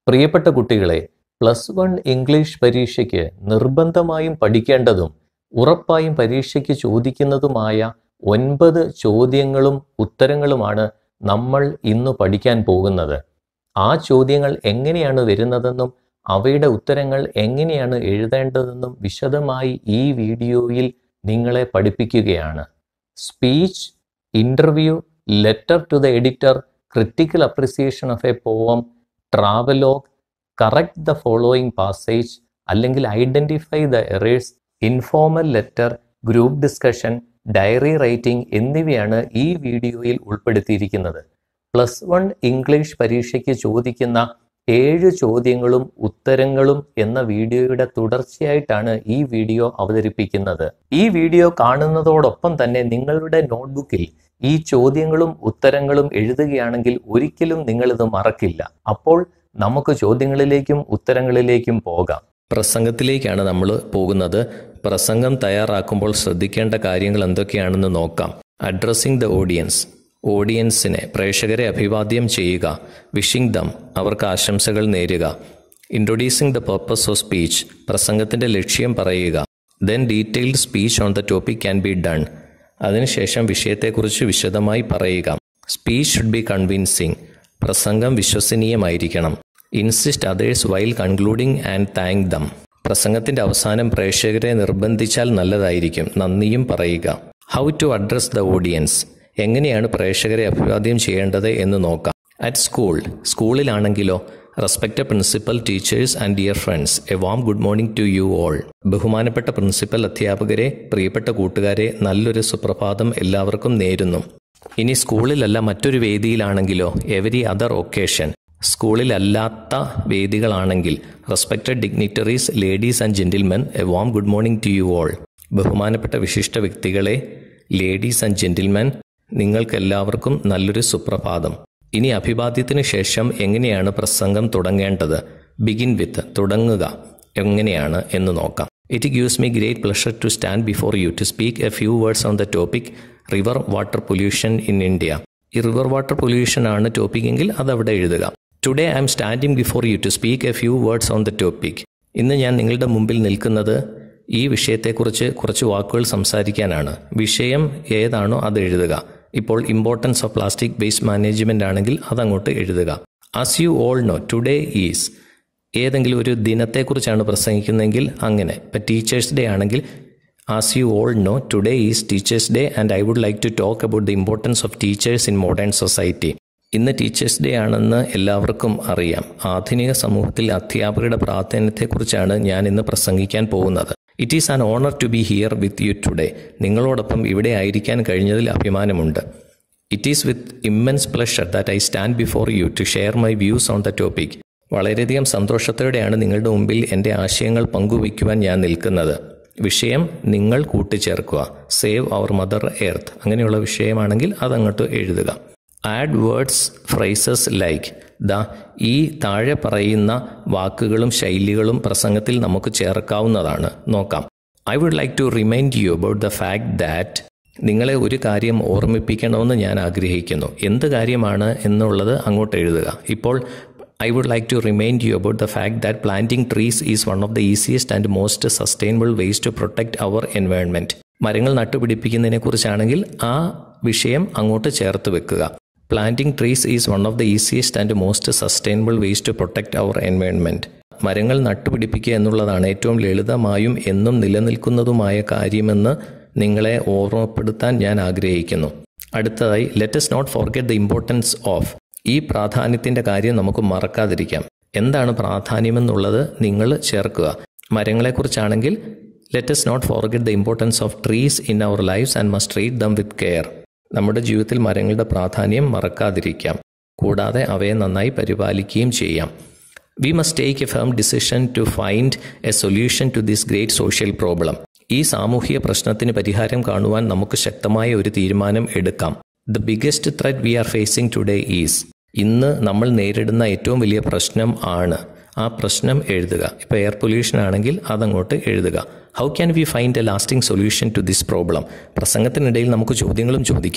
പ്രിയപ്പെട്ട കുട്ടികളെ plus one English പരീക്ഷയ്ക്ക് നിർബന്ധമായും പഠിക്കേണ്ടതും ഉറപ്പായും പരീക്ഷയ്ക്ക് ചോദിക്കുന്നതുമായ ഒൻപത് ചോദ്യങ്ങളും ഉത്തരങ്ങളുമാണ് നമ്മൾ ഇന്ന് പഠിക്കാൻ പോകുന്നത് ആ ചോദ്യങ്ങൾ എങ്ങനെയാണ് വരുന്നതെന്നും അവയുടെ ഉത്തരങ്ങൾ എങ്ങനെയാണ് എഴുതേണ്ടതെന്നും വിശദമായി ഈ വീഡിയോയിൽ നിങ്ങളെ പഠിപ്പിക്കുകയാണ് speech interview letter to the editor critical appreciation of a poem travelogue correct the following passage അല്ലെങ്കിൽ identify the errors informal letter group discussion diary writing എന്നിവയാണ് ഈ വീഡിയോയിൽ ഉൾപ്പെടുത്തിയിരിക്കുന്നത് പ്ലസ് വൺ ഇംഗ്ലീഷ് പരീക്ഷയ്ക്ക് ചോദിക്കുന്ന ഏഴ് ചോദ്യങ്ങളും ഉത്തരങ്ങളും എന്ന വീഡിയോയുടെ തുടർച്ചയായിട്ടാണ് ഈ വീഡിയോ അവതരിപ്പിക്കുന്നത് ഈ വീഡിയോ കാണുന്നതോടൊപ്പം തന്നെ നിങ്ങളുടെ നോട്ട്ബുക്കിൽ ഈ ചോദ്യങ്ങളും ഉത്തരങ്ങളും എഴുതുകയാണെങ്കിൽ ഒരിക്കലും നിങ്ങളിത് മറക്കില്ല അപ്പോൾ നമുക്ക് ചോദ്യങ്ങളിലേക്കും ഉത്തരങ്ങളിലേക്കും പോകാം പ്രസംഗത്തിലേക്കാണ് നമ്മൾ പോകുന്നത് പ്രസംഗം തയ്യാറാക്കുമ്പോൾ ശ്രദ്ധിക്കേണ്ട കാര്യങ്ങൾ എന്തൊക്കെയാണെന്ന് നോക്കാം അഡ്രസ്സിംഗ് ദ ഓഡിയൻസ് ഓഡിയൻസിനെ പ്രേക്ഷകരെ അഭിവാദ്യം ചെയ്യുക വിഷിംഗ് ദം അവർക്ക് ആശംസകൾ നേരുക introducing the purpose of speech പ്രസംഗത്തിൻ്റെ ലക്ഷ്യം പറയുക then detailed speech on the topic can be done അതിനുശേഷം വിഷയത്തെക്കുറിച്ച് വിശദമായി പറയുക സ്പീച്ച് ഷുഡ് ബി കൺവിൻസിംഗ് പ്രസംഗം വിശ്വസനീയമായിരിക്കണം insist others while concluding and thank them പ്രസംഗത്തിന്റെ അവസാനം പ്രേക്ഷകരെ നിർബന്ധിച്ചാൽ നല്ലതായിരിക്കും നന്ദിയും പറയുക how to address the audience എങ്ങനെയാണ് പ്രേക്ഷകരെ അഭിവാദ്യം ചെയ്യേണ്ടത് എന്ന് നോക്കാം അറ്റ് സ്കൂൾ സ്കൂളിലാണെങ്കിലോ respect principal teachers and dear friends a warm good morning to you all ബഹുമാനപ്പെട്ട പ്രിൻസിപ്പൽ അധ്യാപകരെ പ്രിയപ്പെട്ട കൂട്ടുകാരെ നല്ലൊരു സുപ്രഭാതം എല്ലാവർക്കും നേരുന്നു ഇനി സ്കൂളിലല്ല മറ്റൊരു വേദിയിലാണെങ്കിലോ എവരി അതർ ഒക്കേഷൻ സ്കൂളിലല്ലാത്ത വേദികളാണെങ്കിൽ respected dignitaries ladies and gentlemen a warm good morning to you all ബഹുമാനപ്പെട്ട വിശിഷ്ട വ്യക്തികളെ ലേഡീസ് ആൻഡ് ജെന്റിൽമെൻ നിങ്ങൾക്കെല്ലാവർക്കും നല്ലൊരു സുപ്രഭാതം ഇനി അഭിവാദ്യത്തിന് ശേഷം എങ്ങനെയാണ് പ്രസംഗം തുടങ്ങേണ്ടത് ബിഗിൻ വിത്ത് തുടങ്ങുക എങ്ങനെയാണ് എന്ന് നോക്കാം it gives me great pleasure to stand before you to speak a few words on the topic river water pollution in India ഈ റിവർ വാട്ടർ പൊല്യൂഷൻ ആണ് ടോപ്പിക് എങ്കിൽ അതവിടെ എഴുതുക today I'm standing before you to speak a few words on the topic ഇന്ന് ഞാൻ നിങ്ങളുടെ മുമ്പിൽ നിൽക്കുന്നത് ഈ വിഷയത്തെക്കുറിച്ച് കുറച്ച് വാക്കുകൾ സംസാരിക്കാനാണ് വിഷയം ഏതാണോ അത് എഴുതുക ഇപ്പോൾ importance of plastic waste management ആണെങ്കിൽ അതങ്ങോട്ട് എഴുതുക as you all know today is ഏതെങ്കിലും ഒരു ദിനത്തെക്കുറിച്ചാണ് പ്രസംഗിക്കുന്നതെങ്കിൽ അങ്ങനെ ഇപ്പം ടീച്ചേഴ്സ് ഡേ ആണെങ്കിൽ as you all know today is teachers day and I would like to talk about the importance of teachers in modern society ഇന്ന് ടീച്ചേഴ്സ് ഡേ ആണെന്ന് എല്ലാവർക്കും അറിയാം ആധുനിക സമൂഹത്തിൽ അധ്യാപകരുടെ പ്രാധാന്യത്തെക്കുറിച്ചാണ് ഞാൻ ഇന്ന് പ്രസംഗിക്കാൻ പോകുന്നത് it is an honour to be here with you today നിങ്ങളോടൊപ്പം ഇവിടെ ആയിരിക്കാൻ കഴിഞ്ഞതിൽ അഭിമാനമുണ്ട് it is with immense pleasure that I stand before you to share my views on the topic വളരെയധികം സന്തോഷത്തോടെയാണ് നിങ്ങളുടെ മുമ്പിൽ എൻ്റെ ആശയങ്ങൾ പങ്കുവയ്ക്കുവാൻ ഞാൻ നിൽക്കുന്നത് വിഷയം നിങ്ങൾ കൂട്ടിച്ചേർക്കുക സേവ് അവർ മദർ എർത്ത് അങ്ങനെയുള്ള വിഷയമാണെങ്കിൽ അതങ്ങോട്ട് എഴുതുക add words phrases like the ഈ താഴെ പറയുന്ന വാക്കുകളും ശൈലികളും പ്രസംഗത്തിൽ നമുക്ക് ചേർക്കാവുന്നതാണ് നോക്കാം I would like to remind you about the fact that നിങ്ങളെ ഒരു കാര്യം ഓർമ്മിപ്പിക്കണമെന്ന് ഞാൻ ആഗ്രഹിക്കുന്നു എന്ത് കാര്യമാണ് എന്നുള്ളത് അങ്ങോട്ട് എഴുതുക ഇപ്പോൾ I would like to remind you about the fact that planting trees is one of the easiest and most sustainable ways to protect our environment മരങ്ങൾ നട്ടുപിടിപ്പിക്കുന്നതിനെ കുറിച്ചാണെങ്കിൽ ആ വിഷയം അങ്ങോട്ട് ചേർത്ത് വെക്കുക planting trees is one of the easiest and most sustainable ways to protect our environment മരങ്ങൾ നട്ടുപിടിപ്പിക്കുക എന്നുള്ളതാണ് ഏറ്റവും ലളിതമായും എന്നും നിലനിൽക്കുന്നതുമായ കാര്യമെന്ന് നിങ്ങളെ ഓർമ്മപ്പെടുത്താൻ ഞാൻ ആഗ്രഹിക്കുന്നു അടുത്തതായി let's not forget the importance of ഈ പ്രാധാന്യത്തിന്റെ കാര്യം നമുക്ക് മറക്കാതിരിക്കാം എന്താണ് പ്രാധാന്യമെന്നുള്ളത് നിങ്ങൾ ചേർക്കുക മരങ്ങളെക്കുറിച്ചാണെങ്കിൽ let's not forget the importance of trees in our lifes and must treat them with care നമ്മുടെ ജീവിതത്തിൽ മരങ്ങളുടെ പ്രാധാന്യം മറക്കാതിരിക്കാം കൂടാതെ അവയെ നന്നായി പരിപാലിക്കുകയും ചെയ്യാം we must take a firm decision to find a solution to this great social problem ഈ സാമൂഹിക പ്രശ്നത്തിന് പരിഹാരം കാണുവാൻ നമുക്ക് ശക്തമായ ഒരു തീരുമാനം എടുക്കാം the biggest threat we are facing today is ഇന്ന് നമ്മൾ നേരിടുന്ന ഏറ്റവും വലിയ പ്രശ്നം ആണ് ആ പ്രശ്നം എഴുതുക ഇപ്പോൾ എയർ പൊല്യൂഷൻ ആണെങ്കിൽ അതങ്ങോട്ട് എഴുതുക how can we find a lasting solution to this problem പ്രസംഗത്തിനിടയിൽ നമുക്ക് ചോദ്യങ്ങളും ചോദിക്കാം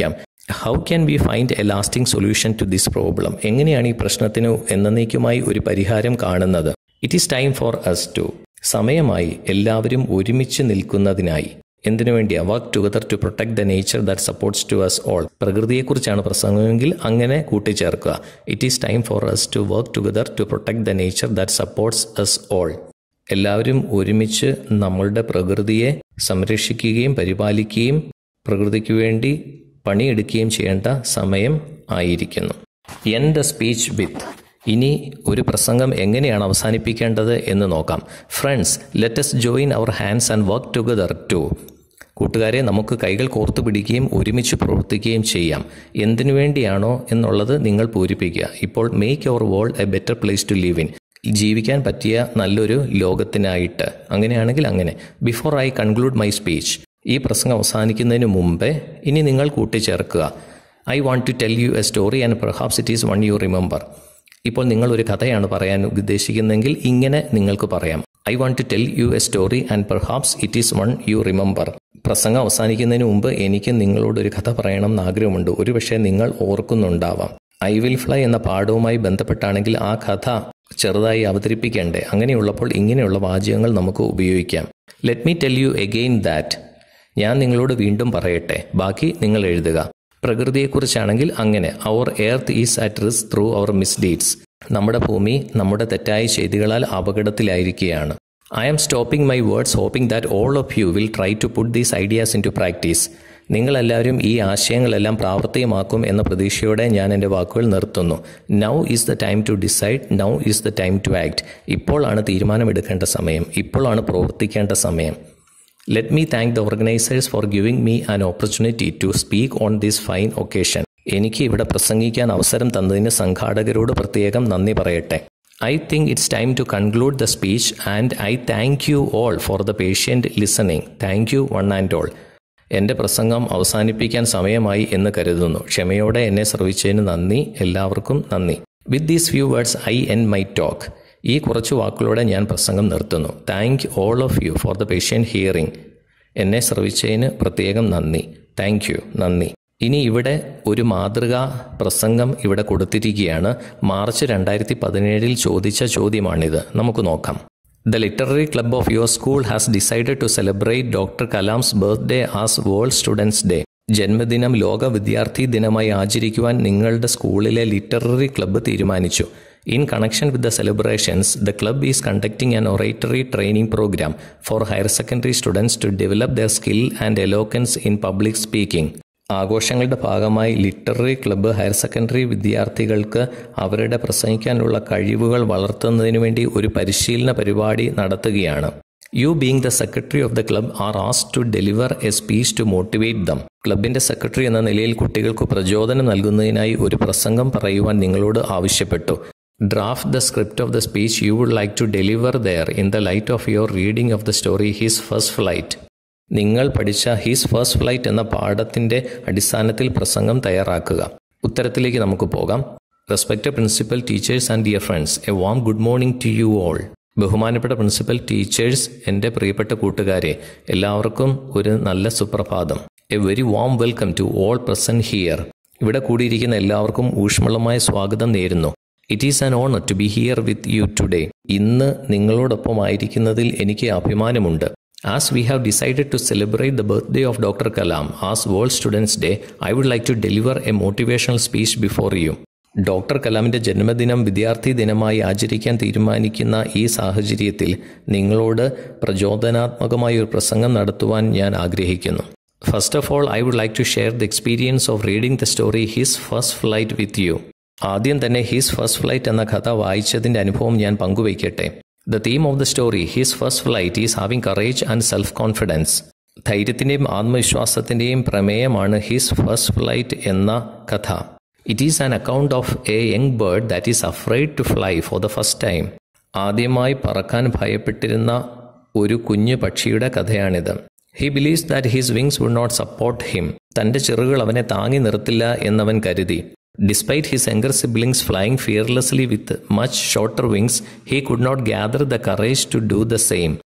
how can we find a lasting solution to this problem എങ്ങനെയാണ് ഈ പ്രശ്നത്തിന് എന്നേക്കുമായി ഒരു പരിഹാരം കാണുന്നത് it is time for us to സമയമായി എല്ലാവരും ഒരുമിച്ച് നിൽക്കുന്നതിനായി എന്തിനു വേണ്ടിയാ work together to protect the nature that supports to us all പ്രകൃതിയെക്കുറിച്ചാണ് പ്രസംഗമെങ്കിൽ അങ്ങനെ കൂട്ടിച്ചേർക്കുക it is time for us to work together to protect the nature that supports us all എല്ലാവരും ഒരുമിച്ച് നമ്മളുടെ പ്രകൃതിയെ സംരക്ഷിക്കുകയും പരിപാലിക്കുകയും പ്രകൃതിക്ക് വേണ്ടി പണിയെടുക്കുകയും ചെയ്യേണ്ട സമയം ആയിരിക്കുന്നു എൻ ദ സ്പീച്ച് വിത്ത് ഇനി ഒരു പ്രസംഗം എങ്ങനെയാണ് അവസാനിപ്പിക്കേണ്ടത് എന്ന് നോക്കാം friends let's join our hands and work together to കൂട്ടുകാരെ നമുക്ക് കൈകൾ കോർത്തു പിടിക്കുകയും ഒരുമിച്ച് പ്രവർത്തിക്കുകയും ചെയ്യാം എന്തിനു വേണ്ടിയാണോ എന്നുള്ളത് നിങ്ങൾ പൂരിപ്പിക്കുക ഇപ്പോൾ make our world a better place to live in ജീവിക്കാൻ പറ്റിയ നല്ലൊരു ലോകത്തിനായിട്ട് അങ്ങനെയാണെങ്കിൽ അങ്ങനെ before I conclude my speech ഈ പ്രസംഗം അവസാനിക്കുന്നതിന് മുമ്പേ ഇനി നിങ്ങൾ കൂട്ടിച്ചേർക്കുക I want to tell you a story and perhaps it is one you remember ഇപ്പോൾ നിങ്ങൾ ഒരു കഥയാണ് പറയാൻ ഉദ്ദേശിക്കുന്നതെങ്കിൽ ഇങ്ങനെ നിങ്ങൾക്ക് പറയാം I want to tell you a story and perhaps it is one you remember പ്രസംഗം അവസാനിക്കുന്നതിന് മുമ്പ് എനിക്ക് നിങ്ങളോട് ഒരു കഥ പറയണം എന്ന് ആഗ്രഹമുണ്ട് ഒരുപക്ഷെ നിങ്ങൾ ഓർക്കുന്നുണ്ടാവാം ഐ വിൽ ഫ്ലൈ എന്ന പാഠവുമായി ബന്ധപ്പെട്ടാണെങ്കിൽ ആ കഥ ചെറുതായി അവതരിപ്പിക്കേണ്ടേ അങ്ങനെയുള്ളപ്പോൾ ഇങ്ങനെയുള്ള വാചകങ്ങൾ നമുക്ക് ഉപയോഗിക്കാം let me tell you again that ഞാൻ നിങ്ങളോട് വീണ്ടും പറയട്ടെ ബാക്കി നിങ്ങൾ എഴുതുക പ്രകൃതിയെക്കുറിച്ചാണെങ്കിൽ അങ്ങനെ our earth is at risk through our misdeeds നമ്മുടെ ഭൂമി നമ്മുടെ തെറ്റായ ചെയ്തികളാൽ അപകടത്തിലായിരിക്കുകയാണ് I am stopping my words hoping that all of you will try to put these ideas into practice നിങ്ങളെല്ലാവരും ഈ ആശയങ്ങളെല്ലാം പ്രാവർത്തികമാക്കും എന്ന പ്രതീക്ഷയോടെ ഞാൻ എൻ്റെ വാക്കുകൾ നിർത്തുന്നു now is the time to decide now is the time to act ഇപ്പോഴാണ് തീരുമാനമെടുക്കേണ്ട സമയം ഇപ്പോഴാണ് പ്രവർത്തിക്കേണ്ട സമയം let me thank the organisers for giving me an opportunity to speak on this fine occasion എനിക്ക് ഇവിടെ പ്രസംഗിക്കാൻ അവസരം തന്നതിന് സംഘാടകരോട് പ്രത്യേകം നന്ദി പറയട്ടെ I think it's time to conclude the speech and I thank you all for the patient listening thank you one and all എൻ്റെ പ്രസംഗം അവസാനിപ്പിക്കാൻ സമയമായി എന്ന് കരുതുന്നു ക്ഷമയോടെ എന്നെ ശ്രവിച്ചതിന് നന്ദി എല്ലാവർക്കും നന്ദി with these few words I end my talk ഈ കുറച്ച് വാക്കുകളോടെ ഞാൻ പ്രസംഗം നിർത്തുന്നു thank all of you for the patient hearing എന്നെ ശ്രവിച്ചതിന് പ്രത്യേകം നന്ദി താങ്ക് യു നന്ദി ഇനി ഇവിടെ ഒരു മാതൃകാ പ്രസംഗം ഇവിടെ കൊടുത്തിരിക്കുകയാണ് മാർച്ച് രണ്ടായിരത്തി പതിനേഴിൽ ചോദിച്ച ചോദ്യമാണിത് നമുക്ക് നോക്കാം the literary club of your school has decided to celebrate doctor Kalam's birthday as world students day ജന്മദിനം ലോക വിദ്യാർത്ഥി ദിനമായി ആചരിക്കുവാൻ നിങ്ങളുടെ സ്കൂളിലെ ലിറ്റററി ക്ലബ്ബ് തീരുമാനിച്ചു in connection with the celebrations the club is conducting an oratory training programme for higher secondary students to develop their skill and eloquence in public speaking ആഘോഷങ്ങളുടെ ഭാഗമായി ലിറ്റററി ക്ലബ്ബ് ഹയർ സെക്കൻഡറി വിദ്യാർത്ഥികൾക്ക് അവരുടെ പ്രസംഗിക്കാനുള്ള കഴിവുകൾ വളർത്തുന്നതിനു വേണ്ടി ഒരു പരിശീലന പരിപാടി നടത്തുകയാണ് you being the secretary of the club are ആസ് to deliver a speech to motivate them ക്ലബിന്റെ സെക്രട്ടറി എന്ന നിലയിൽ കുട്ടികൾക്ക് പ്രചോദനം നൽകുന്നതിനായി ഒരു പ്രസംഗം പറയുവാൻ നിങ്ങളോട് ആവശ്യപ്പെട്ടു draft the script of the speech you would like to deliver there in the light of your reading of the story his first flight നിങ്ങൾ പഠിച്ച ഹിസ് ഫസ്റ്റ് ഫ്ലൈറ്റ് എന്ന പാഠത്തിന്റെ അടിസ്ഥാനത്തിൽ പ്രസംഗം തയ്യാറാക്കുക ഉത്തരത്തിലേക്ക് നമുക്ക് പോകാം respect principal teachers and dear friends a warm good morning to you all ബഹുമാനപ്പെട്ട പ്രിൻസിപ്പൽ ടീച്ചേഴ്സ് എൻ്റെ പ്രിയപ്പെട്ട കൂട്ടുകാരെ എല്ലാവർക്കും ഒരു നല്ല സുപ്രഭാതം a very warm welcome to all present here ഇവിടെ കൂടിയിരിക്കുന്ന എല്ലാവർക്കും ഊഷ്മളമായ സ്വാഗതം നേരുന്നു it is an honour to be here with you today ഇന്ന് നിങ്ങളോടൊപ്പം ആയിരിക്കുന്നതിൽ എനിക്ക് അഭിമാനമുണ്ട് As we have decided to celebrate the birthday of Dr. Kalam as World Students Day, I would like to deliver a motivational speech before you. Doctor കലാമിന്റെ ജന്മദിനം വിദ്യാർത്ഥി ദിനമായി ആചരിക്കാൻ തീരുമാനിക്കുന്ന ഈ സാഹചര്യത്തിൽ നിങ്ങളോട് പ്രചോദനാത്മകമായ ഒരു പ്രസംഗം നടത്തുവാൻ ഞാൻ ആഗ്രഹിക്കുന്നു first of all I would like to share the experience of reading the story his first flight with you ആദ്യം തന്നെ ഹിസ് ഫസ്റ്റ് ഫ്ലൈറ്റ് എന്ന കഥ വായിച്ചതിന്റെ അനുഭവം ഞാൻ പങ്കുവയ്ക്കട്ടെ the theme of the story his first flight is having courage and self confidence ധൈര്യത്തിന്റെയും ആത്മവിശ്വാസത്തിന്റെയും പ്രമേയമാണ് ഹിസ് ഫസ്റ്റ് ഫ്ലൈറ്റ് എന്ന കഥ it is an account of a young bird that is afraid to fly for the first time ആദ്യമായി പറക്കാൻ ഭയപ്പെട്ടിരുന്ന ഒരു കുഞ്ഞു പക്ഷിയുടെ കഥയാണിത് he believes that his wings would not support him തന്റെ ചിറകുകൾ അവനെ താങ്ങി നിർത്തില്ല എന്നവൻ കരുതി Despite his younger siblings flying fearlessly with much shorter wings, he could not gather the courage to do the same.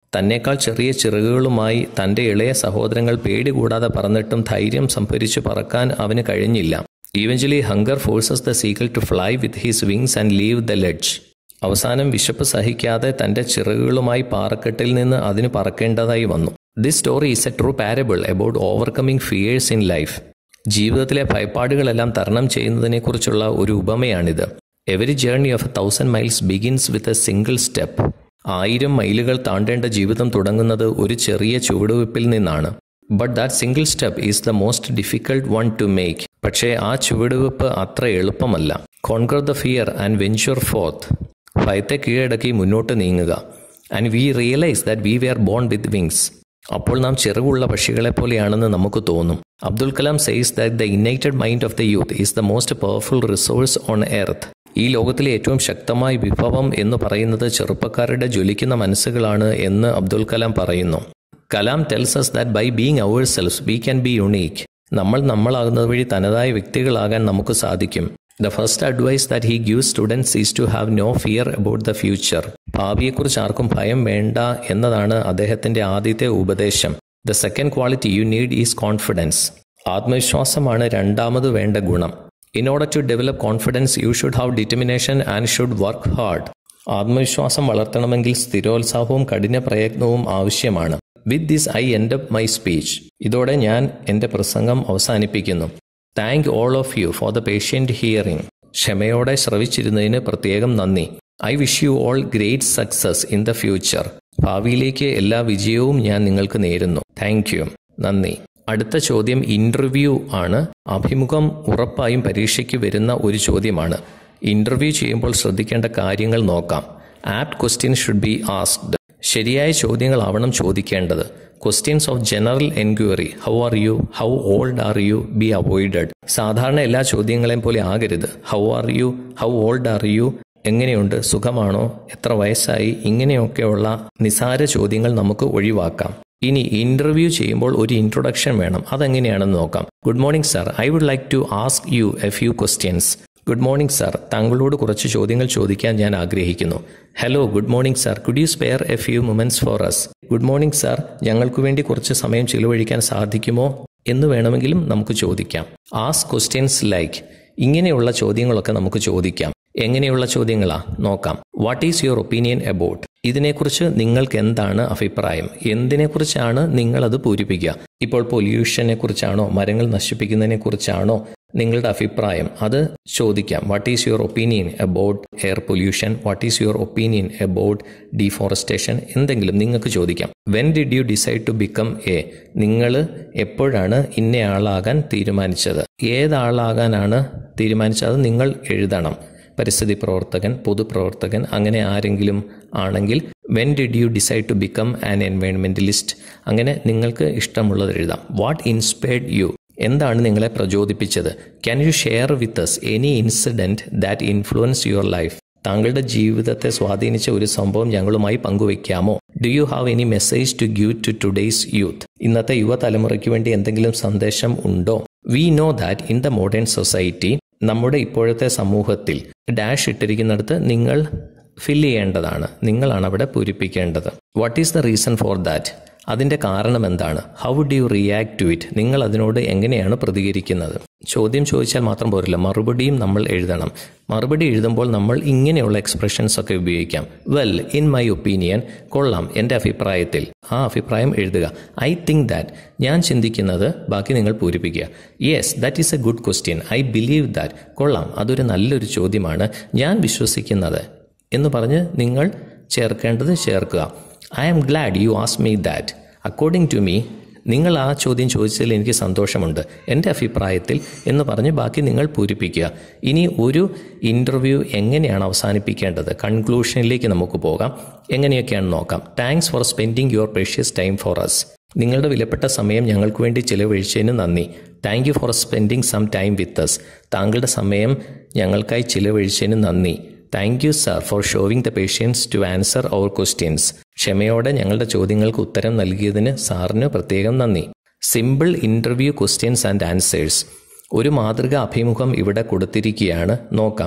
തന്നേക്കാൾ ചെറിയ ചിറകുകളുമായി തന്റെ ഇളയ സഹോദരങ്ങൾ പേടി കൂടാതെ പറന്നിട്ടും ധൈര്യം സംഭരിച്ചു പറക്കാൻ അവന് കഴിഞ്ഞില്ല eventually hunger forces the seagull to fly with his wings and leave the ledge അവസാനം വിശപ്പ് സഹിക്കാതെ തന്റെ ചിറകുകളുമായി പാറക്കെട്ടിൽ നിന്ന് അതിന് പറക്കേണ്ടതായി വന്നു this story is a true parable about overcoming fears in life ജീവിതത്തിലെ ഭയപ്പാടുകളെല്ലാം തരണം ചെയ്യുന്നതിനെക്കുറിച്ചുള്ള ഒരു ഉപമയാണിത് every journey of a thousand miles begins with a single step ആയിരം മൈലുകൾ താണ്ടേണ്ട ജീവിതം തുടങ്ങുന്നത് ഒരു ചെറിയ ചുവടുവെപ്പിൽ നിന്നാണ് but that single step is the most difficult one to make പക്ഷേ ആ ചുവടുവെപ്പ് അത്ര എളുപ്പമല്ല conquer the fear and venture forth ഭയത്തെ കീഴടക്കി മുന്നോട്ട് നീങ്ങുക and we realise that we were born with wings അപ്പോൾ നാം ചിറകുള്ള പക്ഷികളെ പോലെയാണെന്ന് നമുക്ക് തോന്നും Abdul Kalam says that the ignited mind of the youth is the most powerful resource on earth ഈ ലോകത്തിലെ ഏറ്റവും ശക്തമായ വിഭവം എന്ന് പറയുന്നത് ചെറുപ്പക്കാരുടെ ജ്വലിക്കുന്ന മനസ്സുകളാണ് എന്ന് അബ്ദുൽ കലാം പറയുന്നു Kalam tells us that by being ourselves we can be unique നമ്മൾ നമ്മളാകുന്നത് വഴി തനതായ വ്യക്തികളാകാൻ നമുക്ക് സാധിക്കും the first advice that he give students is to have no fear about the future ഭാവിയെക്കുറിച്ച് ആർക്കും ഭയം വേണ്ട എന്നതാണ് അദ്ദേഹത്തിന്റെ ആദ്യത്തെ ഉപദേശം the second quality you need is confidence ആത്മവിശ്വാസമാണ് രണ്ടാമത് വേണ്ട ഗുണം in order to develop confidence you should have determination and should work hard ആത്മവിശ്വാസം വളർത്തണമെങ്കിൽ സ്ഥിരോത്സാഹവും കഠിന പ്രയത്നവും ആവശ്യമാണ് with this I end up my speech ഇതോടെ ഞാൻ എൻ്റെ പ്രസംഗം അവസാനിപ്പിക്കുന്നു thank all of you for the patient hearing ക്ഷമയോടെ ശ്രവിച്ചിരുന്നതിന് പ്രത്യേകം നന്ദി I wish you all great success in the future ഭാവിയിലേക്ക് എല്ലാ വിജയവും ഞാൻ നിങ്ങൾക്ക് നേരുന്നു താങ്ക് യു നന്ദി അടുത്ത ചോദ്യം ഇൻ്റർവ്യൂ ആണ് അഭിമുഖം ഉറപ്പായും പരീക്ഷയ്ക്ക് വരുന്ന ഒരു ചോദ്യമാണ് ഇൻ്റർവ്യൂ ചെയ്യുമ്പോൾ ശ്രദ്ധിക്കേണ്ട കാര്യങ്ങൾ നോക്കാം apt question should be asked ശരിയായ ചോദ്യങ്ങളാവണം ചോദിക്കേണ്ടത് questions of general enquiry how are you how old are you be avoided സാധാരണ എല്ലാ ചോദ്യങ്ങളെയും പോലെ ആകരുത് how are you how old are you എങ്ങനെയുണ്ട് സുഖമാണോ എത്ര വയസ്സായി ഇങ്ങനെയൊക്കെയുള്ള നിസാര ചോദ്യങ്ങൾ നമുക്ക് ഒഴിവാക്കാം ഇനി ഇന്റർവ്യൂ ചെയ്യുമ്പോൾ ഒരു ഇൻട്രൊഡക്ഷൻ വേണം അതെങ്ങനെയാണെന്ന് നോക്കാം good morning sir I would like to ask you a few questions good morning sir താങ്കളോട് കുറച്ച് ചോദ്യങ്ങൾ ചോദിക്കാൻ ഞാൻ ആഗ്രഹിക്കുന്നു hello good morning sir could you spare a few moments for us good morning sir ഞങ്ങൾക്ക് വേണ്ടി കുറച്ച് സമയം ചിലവഴിക്കാൻ സാധിക്കുമോ എന്ന് വേണമെങ്കിലും നമുക്ക് ചോദിക്കാം ആസ് ക്വസ്റ്റ്യൻസ് ലൈക്ക് ഇങ്ങനെയുള്ള ചോദ്യങ്ങളൊക്കെ നമുക്ക് ചോദിക്കാം എങ്ങനെയുള്ള ചോദ്യങ്ങളാ നോക്കാം what is your opinion about ഇതിനെക്കുറിച്ച് നിങ്ങൾക്ക് എന്താണ് അഭിപ്രായം എന്തിനെക്കുറിച്ചാണ് നിങ്ങളത് പൂരിപ്പിക്കുക ഇപ്പോൾ പൊല്യൂഷനെ കുറിച്ചാണോ മരങ്ങൾ നശിപ്പിക്കുന്നതിനെ കുറിച്ചാണോ നിങ്ങളുടെ അഭിപ്രായം അത് ചോദിക്കാം what is your opinion about air pollution what is your opinion about deforestation എന്തെങ്കിലും നിങ്ങൾക്ക് ചോദിക്കാം when did you decide to become a നിങ്ങൾ എപ്പോഴാണ് ഇന്നയാളാകാൻ തീരുമാനിച്ചത് ഏതാളാകാനാണ് തീരുമാനിച്ചത് നിങ്ങൾ എഴുതണം പരിസ്ഥിതി പ്രവർത്തകൻ പൊതുപ്രവർത്തകൻ അങ്ങനെ ആരെങ്കിലും ആണെങ്കിൽ when did you decide to become an environmentalist അങ്ങനെ നിങ്ങൾക്ക് ഇഷ്ടമുള്ളത് എഴുതാം വാട്ട് ഇൻസ്പയർഡ് യു എന്താണ് നിങ്ങളെ പ്രചോദിപ്പിച്ചത് can you share with us any incident that influence your life താങ്കളുടെ ജീവിതത്തെ സ്വാധീനിച്ച ഒരു സംഭവം ഞങ്ങളുമായി പങ്കുവയ്ക്കാമോ do you have any message to give to today's youth ഇന്നത്തെ യുവതലമുറയ്ക്ക് വേണ്ടി എന്തെങ്കിലും സന്ദേശം ഉണ്ടോ we know that in the modern society നമ്മുടെ ഇപ്പോഴത്തെ സമൂഹത്തിൽ ഡാഷ് ഇട്ടിരിക്കുന്നിടത്ത് നിങ്ങൾ ഫിൽ ചെയ്യേണ്ടതാണ് നിങ്ങളാണ് അവിടെ പൂരിപ്പിക്കേണ്ടത് what is the reason for that അതിൻ്റെ കാരണം എന്താണ് how do you react to it നിങ്ങൾ അതിനോട് എങ്ങനെയാണ് പ്രതികരിക്കുന്നത് ചോദ്യം ചോദിച്ചാൽ മാത്രം പോരില്ല മറുപടിയും നമ്മൾ എഴുതണം മറുപടി എഴുതുമ്പോൾ നമ്മൾ ഇങ്ങനെയുള്ള എക്സ്പ്രഷൻസ് ഒക്കെ ഉപയോഗിക്കാം വെൽ ഇൻ മൈ ഒപ്പീനിയൻ കൊള്ളാം എൻ്റെ അഭിപ്രായത്തിൽ ആ അഭിപ്രായം എഴുതുക ഐ തിങ്ക് ദാറ്റ് ഞാൻ ചിന്തിക്കുന്നത് ബാക്കി നിങ്ങൾ പൂരിപ്പിക്കുക yes that is a good question I believe that കൊള്ളാം അതൊരു നല്ലൊരു ചോദ്യമാണ് ഞാൻ വിശ്വസിക്കുന്നത് എന്ന് പറഞ്ഞ് നിങ്ങൾ ചേർക്കേണ്ടത് ചേർക്കുക I am glad you as me that according to me നിങ്ങൾ ആ ചോദ്യം ചോദിച്ചതിൽ എനിക്ക് സന്തോഷമുണ്ട് എൻ്റെ അഭിപ്രായത്തിൽ എന്ന് പറഞ്ഞ് ബാക്കി നിങ്ങൾ പൂരിപ്പിക്കുക ഇനി ഒരു ഇൻ്റർവ്യൂ എങ്ങനെയാണ് അവസാനിപ്പിക്കേണ്ടത് കൺക്ലൂഷനിലേക്ക് നമുക്ക് പോകാം എങ്ങനെയൊക്കെയാണ് നോക്കാം thanks for spending your precious time for us നിങ്ങളുടെ വിലപ്പെട്ട സമയം ഞങ്ങൾക്ക് വേണ്ടി ചിലവഴിച്ചതിന് നന്ദി thank you for spending some time with us താങ്കളുടെ സമയം ഞങ്ങൾക്കായി ചിലവഴിച്ചതിന് നന്ദി thank you sir for showing the patience to answer our questions ക്ഷമയോടെ ഞങ്ങളുടെ ചോദ്യങ്ങൾക്ക് ഉത്തരം നൽകിയതിന് സാറിന് പ്രത്യേകം നന്ദി simple interview questions and answers ഒരു മാതൃക അഭിമുഖം ഇവിടെ കൊടുത്തിരിക്കുകയാണ് നോക്കാം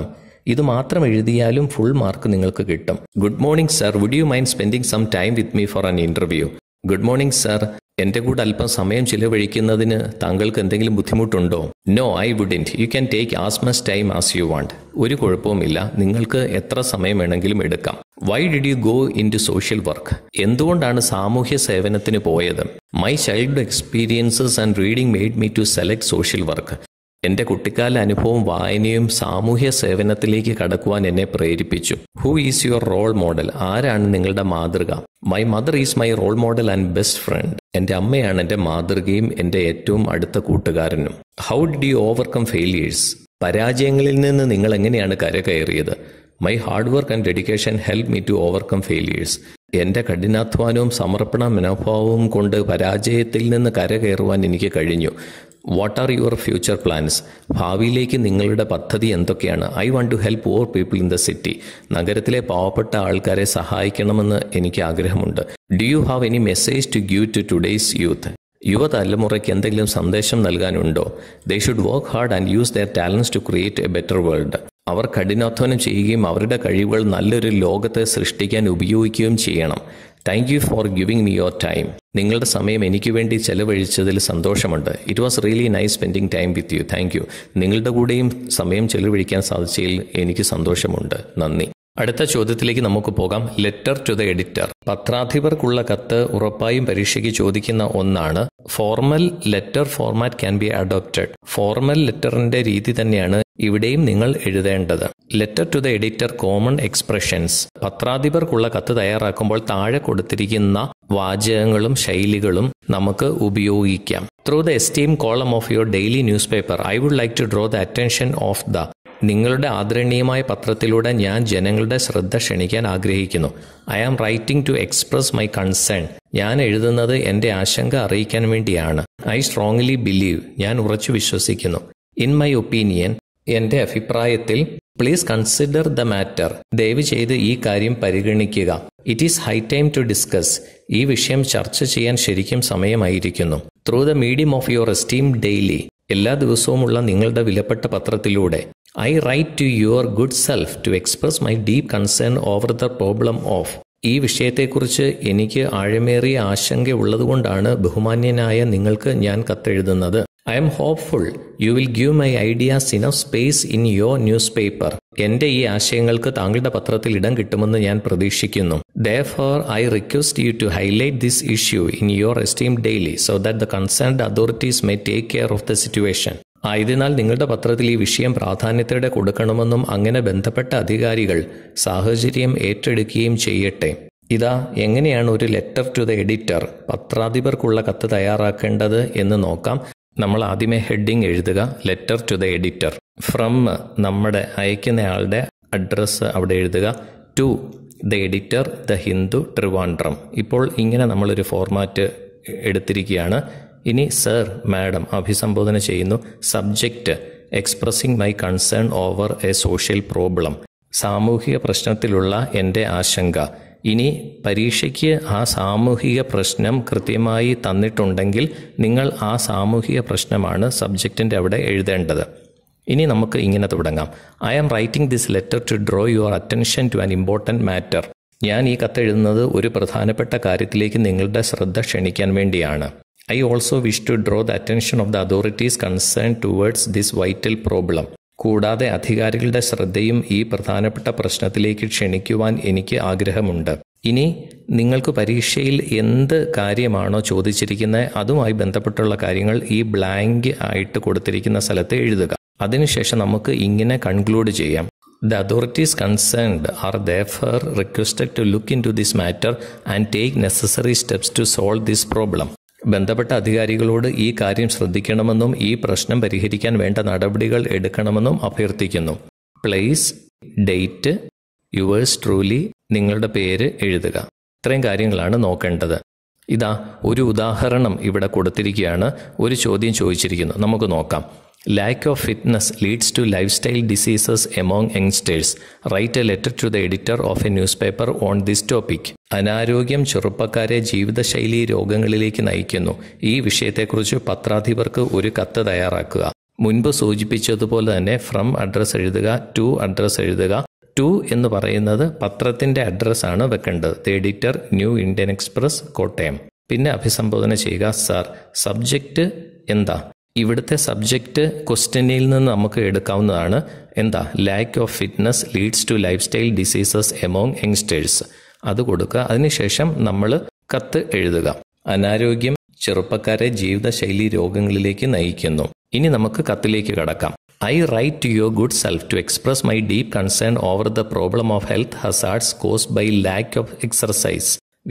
ഇത് മാത്രം എഴുതിയാലും ഫുൾ മാർക്ക് നിങ്ങൾക്ക് കിട്ടും good morning sir would you mind spending some time with me for an interview good morning sir എന്റെ കൂടെ അല്പം സമയം ചിലവഴിക്കുന്നതിന് താങ്കൾക്ക് എന്തെങ്കിലും ബുദ്ധിമുട്ടുണ്ടോ no I wouldn't you can take as much time as you want ഒരു കുഴപ്പവുമില്ല നിങ്ങൾക്ക് എത്ര സമയം വേണമെങ്കിലും എടുക്കാം why did you go into social work എന്തുകൊണ്ടാണ് സാമൂഹ്യ സേവനത്തിന് പോയത് my child experiences and reading made me to select social work എന്റെ കുട്ടിക്കാല അനുഭവം വായനയും സാമൂഹ്യ സേവനത്തിലേക്ക് കടക്കുവാൻ എന്നെ പ്രേരിപ്പിച്ചു who is your role model ആരാണ് നിങ്ങളുടെ മാതൃക my mother is my role model and best friend എന്റെ അമ്മയാണ് എന്റെ മാതൃകയും എന്റെ ഏറ്റവും അടുത്ത കൂട്ടുകാരനും how did you overcome failures പരാജയങ്ങളിൽ നിന്ന് നിങ്ങൾ എങ്ങനെയാണ് കരകയറിയത് my hard work and dedication help me to overcome failures എന്റെ കഠിനാധ്വാനവും സമർപ്പണ മനോഭാവവും കൊണ്ട് പരാജയത്തിൽ നിന്ന് കരകയറുവാൻ എനിക്ക് കഴിഞ്ഞു what are your future plans ഭാവിയിലേക്ക് നിങ്ങളുടെ പദ്ധതി എന്തൊക്കെയാണ് I want to help or people in the city നഗരത്തിലെ പാവപ്പെട്ട ആൾക്കാരെ സഹായിക്കണമെന്ന് എനിക്ക് ആഗ്രഹമുണ്ട് do you have any message to give to today's youth യുവതലമുറയ്ക്ക് എന്തെങ്കിലും സന്ദേശം നൽകാനുണ്ടോ they should work hard and use their talents to create a better world അവർ കഠിനാധ്വാനം ചെയ്യുകയും അവരുടെ കഴിവുകൾ നല്ലൊരു ലോകത്തെ സൃഷ്ടിക്കാൻ ഉപയോഗിക്കുകയും ചെയ്യണം thank you for giving me your time നിങ്ങളുടെ സമയം എനിക്ക് വേണ്ടി ചെലവഴിച്ചതിൽ സന്തോഷമുണ്ട് it was really nice spending time with you thank you നിങ്ങളുടെ കൂടെയും സമയം ചെലവഴിക്കാൻ സാധിച്ചതിൽ എനിക്ക് സന്തോഷമുണ്ട് നന്ദി അടുത്ത ചോദ്യത്തിലേക്ക് നമുക്ക് പോകാം ലെറ്റർ ടു ദ എഡിറ്റർ പത്രാധിപർക്കുള്ള കത്ത് ഉറപ്പായും പരീക്ഷയ്ക്ക് ചോദിക്കുന്ന ഒന്നാണ് formal letter format can be adopted formal ലെറ്ററിന്റെ രീതി തന്നെയാണ് ഇവിടെയും നിങ്ങൾ എഴുതേണ്ടത് letter to the editor common expressions പത്രാധിപർക്കുള്ള കത്ത് തയ്യാറാക്കുമ്പോൾ താഴെ കൊടുത്തിരിക്കുന്ന വാചകങ്ങളും ശൈലികളും നമുക്ക് ഉപയോഗിക്കാം through the esteem column of your daily newspaper I would like to draw the attention of the നിങ്ങളുടെ ആദരണീയമായ പത്രത്തിലൂടെ ഞാൻ ജനങ്ങളുടെ ശ്രദ്ധ ക്ഷണിക്കാൻ ആഗ്രഹിക്കുന്നു I am writing to express my concern ഞാൻ എഴുതുന്നത് എന്റെ ആശങ്ക അറിയിക്കാൻ വേണ്ടിയാണ് ഐ സ്ട്രോങ്ലി ബിലീവ് ഞാൻ ഉറച്ചു വിശ്വസിക്കുന്നു ഇൻ മൈ ഒപ്പീനിയൻ എന്റെ അഭിപ്രായത്തിൽ പ്ലീസ് കൺസിഡർ ദ മാറ്റർ ദയവ് ചെയ്ത് ഈ കാര്യം പരിഗണിക്കുക it is high time to discuss ഈ വിഷയം ചർച്ച ചെയ്യാൻ ശരിക്കും സമയമായിരിക്കുന്നു through the medium of your esteem daily എല്ലാ ദിവസവുമുള്ള നിങ്ങളുടെ വിലപ്പെട്ട പത്രത്തിലൂടെ I write to your good self to express my deep concern over the problem of ഈ വിഷയത്തെക്കുറിച്ച് എനിക്ക് ആഴമേറിയ ആശങ്കയുള്ളതുകൊണ്ടാണ് ബഹുമാന്യനായ നിങ്ങൾക്ക് ഞാൻ കത്തെഴുതുന്നത് I am hopeful you will give my ideas enough space in your newspaper എന്റെ ഈ ആശയങ്ങൾക്ക് താങ്കളുടെ പത്രത്തിൽ ഇടം കിട്ടുമെന്ന് ഞാൻ പ്രതീക്ഷിക്കുന്നു therefore I request you to highlight this issue in your esteem daily so that the concerned authorities may take care of the situation ആയതിനാൽ നിങ്ങളുടെ പത്രത്തിൽ ഈ വിഷയം പ്രാധാന്യത്തോടെ കൊടുക്കണമെന്നും അങ്ങനെ ബന്ധപ്പെട്ട അധികാരികൾ സാഹചര്യം ഏറ്റെടുക്കുകയും ചെയ്യട്ടെ ഇതാ എങ്ങനെയാണ് ഒരു ലെറ്റർ ടു ദ എഡിറ്റർ പത്രാധിപർക്കുള്ള കത്ത് തയ്യാറാക്കേണ്ടത് എന്ന് നോക്കാം നമ്മൾ ആദ്യമേ ഹെഡിങ് എഴുതുക letter to the editor from നമ്മുടെ അയക്കുന്നയാളുടെ അഡ്രസ്സ് അവിടെ എഴുതുക to the editor the Hindu Trivandrum ഇപ്പോൾ ഇങ്ങനെ നമ്മളൊരു ഫോർമാറ്റ് എടുത്തിരിക്കുകയാണ് ഇനി സർ മാഡം അഭിസംബോധന ചെയ്യുന്നു subject expressing my concern over a social problem സാമൂഹിക പ്രശ്നത്തിലുള്ള എൻ്റെ ആശങ്ക ഇനി പരീക്ഷയ്ക്ക് ആ സാമൂഹിക പ്രശ്നം കൃത്യമായി തന്നിട്ടുണ്ടെങ്കിൽ നിങ്ങൾ ആ സാമൂഹിക പ്രശ്നമാണ് സബ്ജക്റ്റിൻ്റെ അവിടെ എഴുതേണ്ടത് ഇനി നമുക്ക് ഇങ്ങനെ തുടങ്ങാം I am writing this letter to draw your attention to an important matter ഞാൻ ഈ കത്തെഴുതുന്നത് ഒരു പ്രധാനപ്പെട്ട കാര്യത്തിലേക്ക് നിങ്ങളുടെ ശ്രദ്ധ ക്ഷണിക്കാൻ വേണ്ടിയാണ് I also wish to draw the attention of the authorities concern towards this vital problem കൂടാതെ അധികാരികളുടെ ശ്രദ്ധയും ഈ പ്രധാനപ്പെട്ട പ്രശ്നത്തിലേക്ക് ക്ഷണിക്കുവാൻ എനിക്ക് ആഗ്രഹമുണ്ട് ഇനി നിങ്ങൾക്ക് പരീക്ഷയിൽ എന്ത് കാര്യമാണോ ചോദിച്ചിരിക്കുന്നത് അതുമായി ബന്ധപ്പെട്ടുള്ള കാര്യങ്ങൾ ഈ ബ്ലാങ്ക് ആയിട്ട് കൊടുത്തിരിക്കുന്ന സ്ഥലത്ത് എഴുതുക അതിനുശേഷം നമുക്ക് ഇങ്ങനെ കൺക്ലൂഡ് ചെയ്യാം The authorities concerned are therefore requested to look into this matter and take necessary steps to solve this problem. ബന്ധപ്പെട്ട അധികാരികളോട് ഈ കാര്യം ശ്രദ്ധിക്കണമെന്നും ഈ പ്രശ്നം പരിഹരിക്കാൻ വേണ്ട നടപടികൾ എടുക്കണമെന്നും അഭ്യർത്ഥിക്കുന്നു പ്ലേസ് ഡേറ്റ് യുവേഴ്സ് ട്രൂലി നിങ്ങളുടെ പേര് എഴുതുക ഇത്രയും കാര്യങ്ങളാണ് നോക്കേണ്ടത് ഇതാ ഒരു ഉദാഹരണം ഇവിടെ കൊടുത്തിരിക്കുകയാണ് ഒരു ചോദ്യം ചോദിച്ചിരിക്കുന്നു നമുക്ക് നോക്കാം lack of fitness leads to lifestyle diseases among youngsters write a letter to the editor of a newspaper on this topic അനാരോഗ്യം ചെറുപ്പക്കാരെ ജീവിതശൈലി രോഗങ്ങളിലേക്ക് നയിക്കുന്നു ഈ വിഷയത്തെക്കുറിച്ച് പത്രാധിപർക്ക് ഒരു കത്ത് തയ്യാറാക്കുക മുൻപ് സൂചിപ്പിച്ചതുപോലെ തന്നെ ഫ്രം അഡ്രസ്സ് എഴുതുക ടു അഡ്രസ്സ് എഴുതുക ടു എന്ന് പറയുന്നത് പത്രത്തിന്റെ അഡ്രസ്സാണ് വെക്കേണ്ടത് the editor New Indian Express Kottayam പിന്നെ അഭിസംബോധന ചെയ്യുക സാർ സബ്ജക്റ്റ് എന്താ ഇവിടുത്തെ സബ്ജക്റ്റ് ക്വസ്റ്റ്യനിൽ നിന്ന് നമുക്ക് എടുക്കാവുന്നതാണ് എന്താ lack of fitness leads to lifestyle diseases among youngsters അത് കൊടുക്കുക അതിനുശേഷം നമ്മൾ കത്ത് എഴുതുക അനാരോഗ്യം ചെറുപ്പക്കാരെ ജീവിതശൈലി രോഗങ്ങളിലേക്ക് നയിക്കുന്നു ഇനി നമുക്ക് കത്തിലേക്ക് കടക്കാം I write to your good self to express my deep concern over the problem of health hazards caused by lack of exercise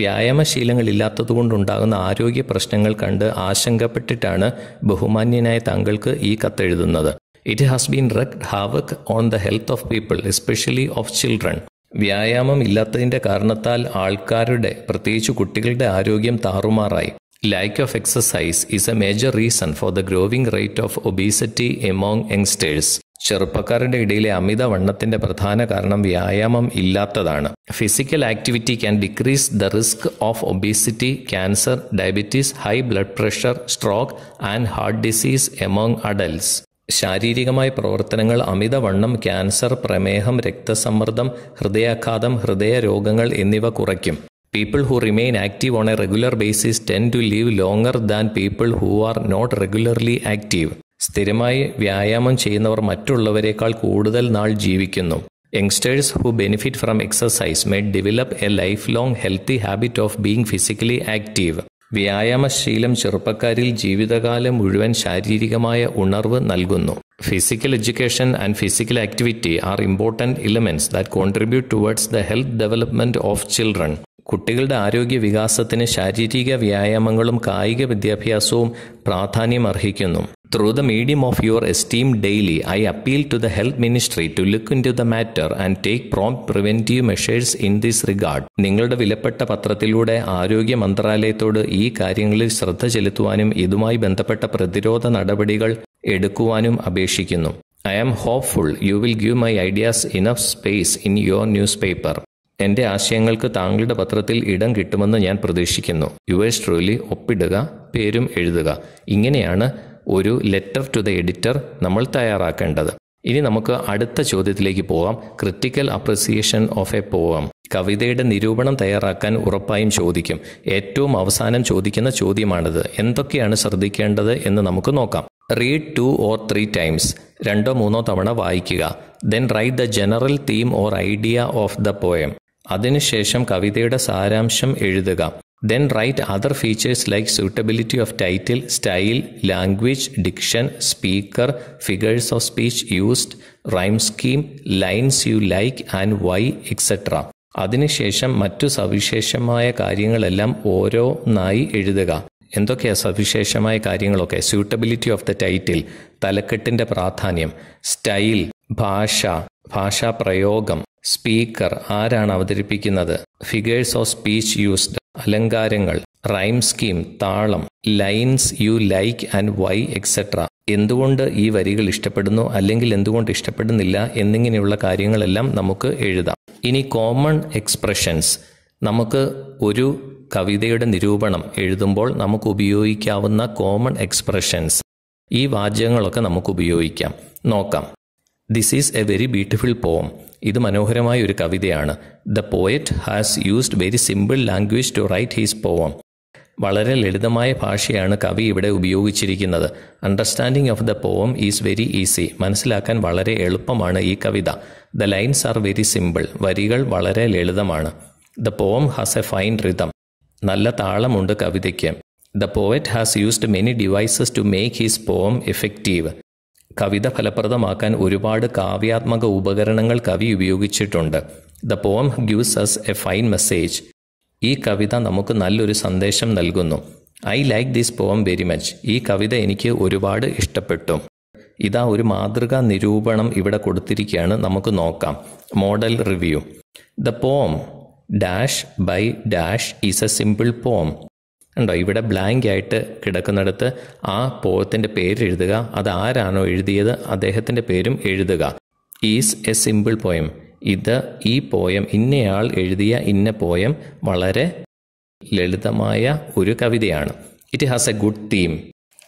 വ്യായാമശീലങ്ങളില്ലാത്തതുകൊണ്ടുണ്ടാകുന്ന ആരോഗ്യ പ്രശ്നങ്ങൾ കണ്ട് ആശങ്കപ്പെട്ടിട്ടാണ് ബഹുമാന്യനായ താങ്കൾക്ക് ഈ കത്തെഴുതുന്നത് it has been wreaked havoc on the health of people especially of children വ്യായാമം ഇല്ലാത്തതിന്റെ കാരണത്താൽ ആൾക്കാരുടെ പ്രത്യേകിച്ച് കുട്ടികളുടെ ആരോഗ്യം താറുമാറായി lack of exercise is a major reason for the growing rate of obesity among youngsters ചെറുപ്പക്കാരുടെ ഇടയിലെ അമിത വണ്ണത്തിന്റെ പ്രധാന കാരണം വ്യായാമം ഇല്ലാത്തതാണ് physical activity can decrease the risk of obesity cancer diabetes high blood pressure stroke and heart disease among adults ശാരീരികമായ പ്രവർത്തനങ്ങൾ അമിതവണ്ണം ക്യാൻസർ പ്രമേഹം രക്തസമ്മർദ്ദം ഹൃദയാഘാതം ഹൃദയരോഗങ്ങൾ എന്നിവ കുറയ്ക്കും people who remain active on a regular basis tend to live longer than people who are not regularly active സ്ഥിരമായി വ്യായാമം ചെയ്യുന്നവർ മറ്റുള്ളവരെക്കാൾ കൂടുതൽ നാൾ ജീവിക്കുന്നു youngsters who benefit from exercise may develop a lifelong healthy habit of being physically active വ്യായാമശീലം ചെറുപ്പക്കാരിൽ ജീവിതകാലം മുഴുവൻ ശാരീരികമായ ഉണർവ് നൽകുന്നു physical education and physical activity are important elements that contribute towards the health development of children കുട്ടികളുടെ ആരോഗ്യ വികാസത്തിന് ശാരീരിക വ്യായാമങ്ങളും കായിക വിദ്യാഭ്യാസവും പ്രാധാന്യം അർഹിക്കുന്നു through the medium of your esteem daily I appeal to the health ministry to look into the matter and take prompt preventive measures in this regard നിങ്ങളുടെ വിലപ്പെട്ട പത്രത്തിലൂടെ ആരോഗ്യ മന്ത്രാലയത്തോട് ഈ കാര്യങ്ങളിൽ ശ്രദ്ധ ചെലുത്തുവാനും ഇതുമായി ബന്ധപ്പെട്ട പ്രതിരോധ നടപടികൾ എടുക്കുവാനും അപേക്ഷിക്കുന്നു I am hopeful you will give my ideas enough space in your newspaper എന്റെ ആശയങ്ങൾക്ക് താങ്കളുടെ പത്രത്തിൽ ഇടം കിട്ടുമെന്ന് ഞാൻ പ്രതീക്ഷിക്കുന്നു യുവേഴ്സ് ട്രൂലി ഒപ്പിടുക പേരും എഴുതുക ഇങ്ങനെയാണ് ഒരു ലെറ്റർ ടു ദ എഡിറ്റർ നമ്മൾ തയ്യാറാക്കേണ്ടത് ഇനി നമുക്ക് അടുത്ത ചോദ്യത്തിലേക്ക് പോവാം critical appreciation of a poem കവിതയുടെ നിരൂപണം തയ്യാറാക്കാൻ ഉറപ്പായും ചോദിക്കും ഏറ്റവും അവസാനം ചോദിക്കുന്ന ചോദ്യമാണിത് എന്തൊക്കെയാണ് ശ്രദ്ധിക്കേണ്ടത് എന്ന് നമുക്ക് നോക്കാം read two or three times രണ്ടോ മൂന്നോ തവണ വായിക്കുക then write the general theme or idea of the poem അതിനുശേഷം കവിതയുടെ സാരാംശം എഴുതുക then write other features like suitability of title style language diction speaker figures of speech used rhyme scheme lines you like and why etcetera അതിനുശേഷം മറ്റു സവിശേഷമായ കാര്യങ്ങളെല്ലാം ഓരോന്നായി എഴുതുക എന്തൊക്കെയാ സവിശേഷമായ കാര്യങ്ങളൊക്കെ സ്യൂട്ടബിലിറ്റി ഓഫ് ദ ടൈറ്റിൽ തലക്കെട്ടിന്റെ പ്രാധാന്യം സ്റ്റൈൽ ഭാഷ ഭാഷാ പ്രയോഗം സ്പീക്കർ ആരാണ് അവതരിപ്പിക്കുന്നത് ഫിഗേഴ്സ് ഓഫ് സ്പീച്ച് യൂസ്ഡ് അലങ്കാരങ്ങൾ റൈം സ്കീം താളം lines you like and why etcetera എന്തുകൊണ്ട് ഈ വരികൾ ഇഷ്ടപ്പെടുന്നു അല്ലെങ്കിൽ എന്തുകൊണ്ട് ഇഷ്ടപ്പെടുന്നില്ല എന്നിങ്ങനെയുള്ള കാര്യങ്ങളെല്ലാം നമുക്ക് എഴുതാം ഇനി കോമൺ എക്സ്പ്രഷൻസ് നമുക്ക് ഒരു കവിതയുടെ നിരൂപണം എഴുതുമ്പോൾ നമുക്ക് ഉപയോഗിക്കാവുന്ന കോമൺ എക്സ്പ്രഷൻസ് ഈ വാചകങ്ങളൊക്കെ നമുക്ക് ഉപയോഗിക്കാം നോക്കാം this is a very beautiful poem ഇത് മനോഹരമായ ഒരു കവിതയാണ് the poet has used very simple language to write his poem വളരെ ലളിതമായ ഭാഷയാണ് കവി ഇവിടെ ഉപയോഗിച്ചിരിക്കുന്നത് understanding of the poem is very easy മനസ്സിലാക്കാൻ വളരെ എളുപ്പമാണ് ഈ കവിത the lines are very simple വരികൾ വളരെ ലളിതമാണ് the poem has a fine rhythm നല്ല താളമുണ്ട് കവിതയ്ക്ക് the poet has used many devices to make his പോം എഫക്റ്റീവ് കവിത ഫലപ്രദമാക്കാൻ ഒരുപാട് കാവ്യാത്മക ഉപകരണങ്ങൾ കവി ഉപയോഗിച്ചിട്ടുണ്ട് the poem gives us a fine message ഈ കവിത നമുക്ക് നല്ലൊരു സന്ദേശം നൽകുന്നു I like this poem very much ഈ കവിത എനിക്ക് ഒരുപാട് ഇഷ്ടപ്പെട്ടു ഇതാ ഒരു മാതൃകാ നിരൂപണം ഇവിടെ കൊടുത്തിരിക്കുകയാണ് നമുക്ക് നോക്കാം model review the poem dash by dash is a simple poem ഉണ്ടോ ഇവിടെ ബ്ലാങ്ക് ആയിട്ട് കിടക്കുന്നിടത്ത് ആ പോയത്തിൻ്റെ പേര് എഴുതുക അത് ആരാണോ എഴുതിയത് അദ്ദേഹത്തിൻ്റെ പേരും എഴുതുക ഈസ് എ സിമ്പിൾ പോയം ഇത് ഈ പോയം ഇന്നയാൾ എഴുതിയ ഇന്ന പോയം വളരെ ലളിതമായ ഒരു കവിതയാണ് it has a good theme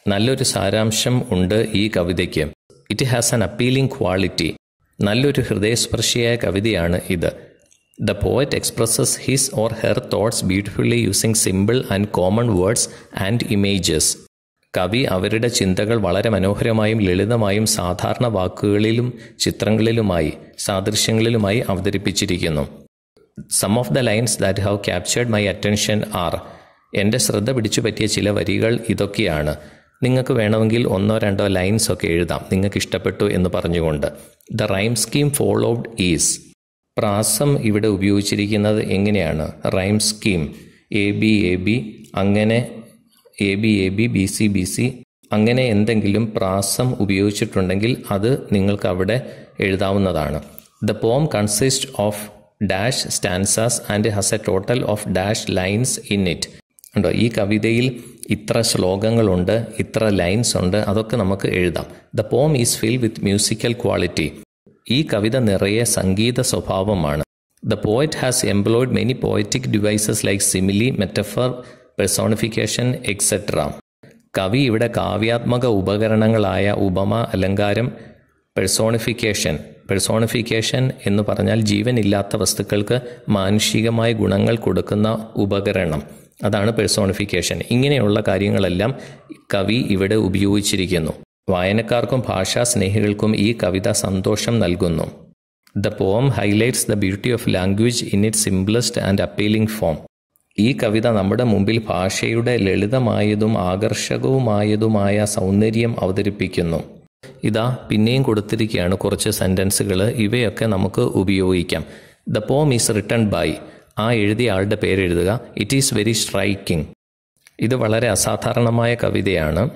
നല്ലൊരു സാരാംശം ഉണ്ട് ഈ കവിതയ്ക്ക് it has an appealing quality നല്ലൊരു ഹൃദയസ്പർശിയായ കവിതയാണ് ഇത് the poet expresses his or her thoughts beautifully using simple and common words and images കവി അവരുടെ ചിന്തകൾ വളരെ മനോഹരമായും ലളിതമായും സാധാരണ വാക്കുകളിലും ചിത്രങ്ങളിലുമായി സാദൃശ്യങ്ങളിലുമായി അവതരിപ്പിച്ചിരിക്കുന്നു some of the lines that have captured my attention are എൻ്റെ ശ്രദ്ധ പിടിച്ചു പറ്റിയ ചില വരികൾ ഇതൊക്കെയാണ് നിങ്ങൾക്ക് വേണമെങ്കിൽ ഒന്നോ രണ്ടോ ലൈൻസ് ഒക്കെ എഴുതാം നിങ്ങൾക്ക് ഇഷ്ടപ്പെട്ടു എന്ന് പറഞ്ഞുകൊണ്ട് the rhyme scheme followed is പ്രാസം ഇവിടെ ഉപയോഗിച്ചിരിക്കുന്നത് എങ്ങനെയാണ് rhyme scheme A B A B അങ്ങനെ A B A B B C B C അങ്ങനെ എന്തെങ്കിലും പ്രാസം ഉപയോഗിച്ചിട്ടുണ്ടെങ്കിൽ അത് നിങ്ങൾക്ക് അവിടെ എഴുതാവുന്നതാണ് the poem consist of dash stanzas and has a total of dash lines in it ഉണ്ടോ ഈ കവിതയിൽ ഇത്ര ശ്ലോകങ്ങളുണ്ട് ഇത്ര ലൈൻസ് ഉണ്ട് അതൊക്കെ നമുക്ക് എഴുതാം the poem is fill with musical quality ഈ കവിത നിറയെ സംഗീത സ്വഭാവമാണ് the poet has employed many poetic devices like simile metaphor personification etcetera കവി ഇവിടെ കാവ്യാത്മക ഉപകരണങ്ങളായ ഉപമ അലങ്കാരം പെർസോണിഫിക്കേഷൻ പെർസോണിഫിക്കേഷൻ എന്ന് പറഞ്ഞാൽ ജീവനില്ലാത്ത വസ്തുക്കൾക്ക് മാനുഷികമായ ഗുണങ്ങൾ കൊടുക്കുന്ന ഉപകരണം അതാണ് പെർസോണിഫിക്കേഷൻ ഇങ്ങനെയുള്ള കാര്യങ്ങളെല്ലാം കവി ഇവിടെ ഉപയോഗിച്ചിരിക്കുന്നു വായനക്കാർക്കും ഭാഷാ സ്നേഹികൾക്കും ഈ കവിത സന്തോഷം നൽകുന്നു the poem highlights the beauty of language in it simplest and appealing form ഈ കവിത നമ്മുടെ മുമ്പിൽ ഭാഷയുടെ ലളിതമായതും ആകർഷകവുമായതുമായ സൗന്ദര്യം അവതരിപ്പിക്കുന്നു ഇതാ പിന്നെയും കൊടുത്തിരിക്കുകയാണ് കുറച്ച് സെൻറ്റൻസുകൾ ഇവയൊക്കെ നമുക്ക് ഉപയോഗിക്കാം the poem is written by ആ എഴുതിയ ആളുടെ പേര് എഴുതുക ഇറ്റ് ഈസ് വെരി സ്ട്രൈക്കിംഗ് ഇത് വളരെ അസാധാരണമായ കവിതയാണ്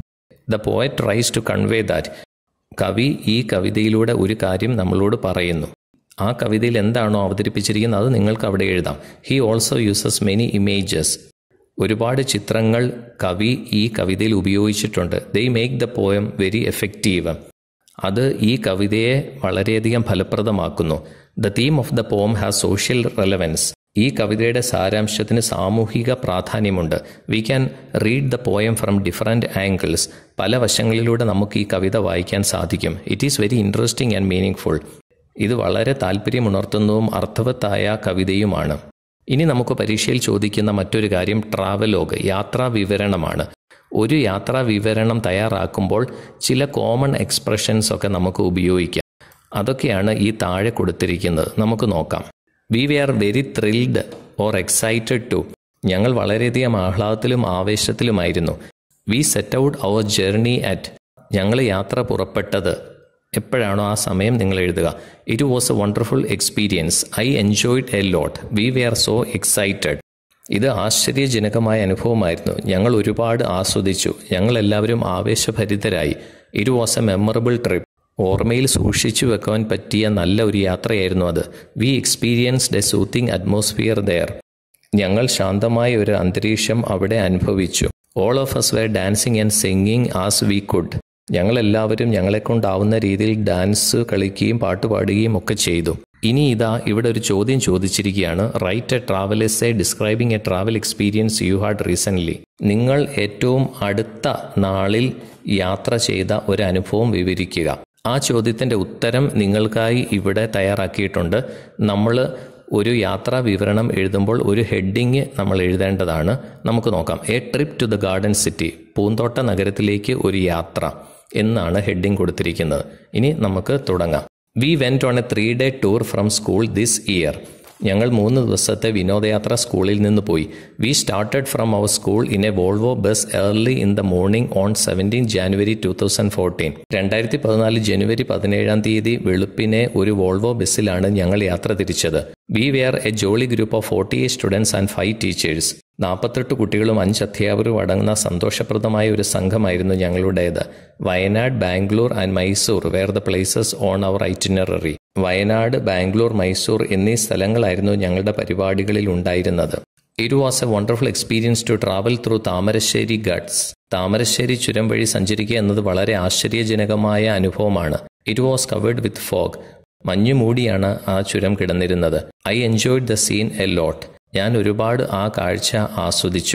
the poet tries to convey that കവി ഈ കവിതയിലൂടെ ഒരു കാര്യം നമ്മളോട് പറയുന്നു ആ കവിതയിൽ എന്താണോ അവതരിപ്പിച്ചിരിക്കുന്നത് അത് നിങ്ങൾക്ക് അവിടെ എഴുതാം he also uses many images ഒരുപാട് ചിത്രങ്ങൾ കവി ഈ കവിതയിൽ ഉപയോഗിച്ചിട്ടുണ്ട് they make the poem very effective അത് ഈ കവിതയെ വളരെയധികം ഫലപ്രദമാക്കുന്നു the theme of the poem has social relevance ഈ കവിതയുടെ സാരാംശത്തിന് സാമൂഹിക പ്രാധാന്യമുണ്ട് we can read the poem from different angles പല വശങ്ങളിലൂടെ നമുക്ക് ഈ കവിത വായിക്കാൻ സാധിക്കും it is very interesting and meaningful ഇത് വളരെ താല്പര്യമുണർത്തുന്നതും അർത്ഥവത്തായ കവിതയുമാണ് ഇനി നമുക്ക് പരീക്ഷയിൽ ചോദിക്കുന്ന മറ്റൊരു കാര്യം ട്രാവലോഗ് യാത്രാ വിവരണമാണ് ഒരു യാത്രാ വിവരണം തയ്യാറാക്കുമ്പോൾ ചില കോമൺ എക്സ്പ്രഷൻസ് ഒക്കെ നമുക്ക് ഉപയോഗിക്കാം അതൊക്കെയാണ് ഈ താഴെ കൊടുത്തിരിക്കുന്നത് നമുക്ക് നോക്കാം we we are very thrilled or excited to ഞങ്ങൾ വളരെയധികം ആഹ്ലാദത്തിലും ആവേശത്തിലുമായിരുന്നു we set out our journey at ഞങ്ങൾ യാത്ര പുറപ്പെട്ടത് എപ്പോഴാണോ ആ സമയം നിങ്ങൾ എഴുതുക it was a wonderful experience I enjoyed a lot we we are so excited ഇത് ആശ്ചര്യജനകമായ അനുഭവമായിരുന്നു ഞങ്ങൾ ഒരുപാട് ആസ്വദിച്ചു ഞങ്ങൾ എല്ലാവരും ആവേശഭരിതരായി it was a memorable trip ഓർമ്മയിൽ സൂക്ഷിച്ചു വെക്കാൻ പറ്റിയ നല്ല ഒരു യാത്രയായിരുന്നു അത് we experienced a soothing atmosphere there ഞങ്ങൾ ശാന്തമായ ഒരു അന്തരീക്ഷം അവിടെ അനുഭവിച്ചു all of us were dancing and singing as we could ഞങ്ങളെല്ലാവരും ഞങ്ങളെ കൊണ്ടാവുന്ന രീതിയിൽ ഡാൻസ് കളിക്കുകയും പാട്ട് പാടുകയും ഒക്കെ ചെയ്തു ഇനി ഇതാ ഇവിടെ ഒരു ചോദ്യം ചോദിച്ചിരിക്കുകയാണ് write a travel essay describing a travel experience you had recently നിങ്ങൾ ഏറ്റവും അടുത്ത നാളിൽ യാത്ര ചെയ്ത ഒരു അനുഭവം വിവരിക്കുക ആ ചോദ്യത്തിൻ്റെ ഉത്തരം നിങ്ങൾക്കായി ഇവിടെ തയ്യാറാക്കിയിട്ടുണ്ട് നമ്മൾ ഒരു യാത്രാ വിവരണം എഴുതുമ്പോൾ ഒരു ഹെഡിങ് നമ്മൾ എഴുതേണ്ടതാണ് നമുക്ക് നോക്കാം a trip to the garden city പൂന്തോട്ട നഗരത്തിലേക്ക് ഒരു യാത്ര എന്നാണ് ഹെഡിങ് കൊടുത്തിരിക്കുന്നത് ഇനി നമുക്ക് തുടങ്ങാം we went on a three day tour from school this year ഞങ്ങൾ മൂന്ന് ദിവസത്തെ വിനോദയാത്ര സ്കൂളിൽ നിന്ന് പോയി we started from our school in a Volvo bus early in the morning on seventeen January two thousand fourteen രണ്ടായിരത്തി പതിനാല് ജനുവരി പതിനേഴാം തീയതി വെളുപ്പിനെ ഒരു വോൾവോ ബസ്സിലാണ് ഞങ്ങൾ യാത്ര തിരിച്ചത് we were a jolly group of forty eight students and five teachers നാൽപ്പത്തെട്ട് കുട്ടികളും അഞ്ച് അധ്യാപകരും അടങ്ങുന്ന സന്തോഷപ്രദമായ ഒരു സംഘമായിരുന്നു ഞങ്ങളുടേത് Wayanad Bangalore and Mysore were the places on our itinerary Wayanad Bangalore Mysore എന്നീ സ്ഥലങ്ങളായിരുന്നു ഞങ്ങളുടെ പരിപാടികളിൽ ഉണ്ടായിരുന്നത് it was a wonderful experience to travel through Thamarassery ghats Thamarassery ചുരം വഴി സഞ്ചരിക്കുക എന്നത് വളരെ ആശ്ചര്യജനകമായ അനുഭവമാണ് it was covered with fog മഞ്ഞു മൂടിയാണ് ആ ചുരം കിടന്നിരുന്നത് I enjoyed the scene a lot ഞാൻ ഒരുപാട് ആ കാഴ്ച ആസ്വദിച്ചു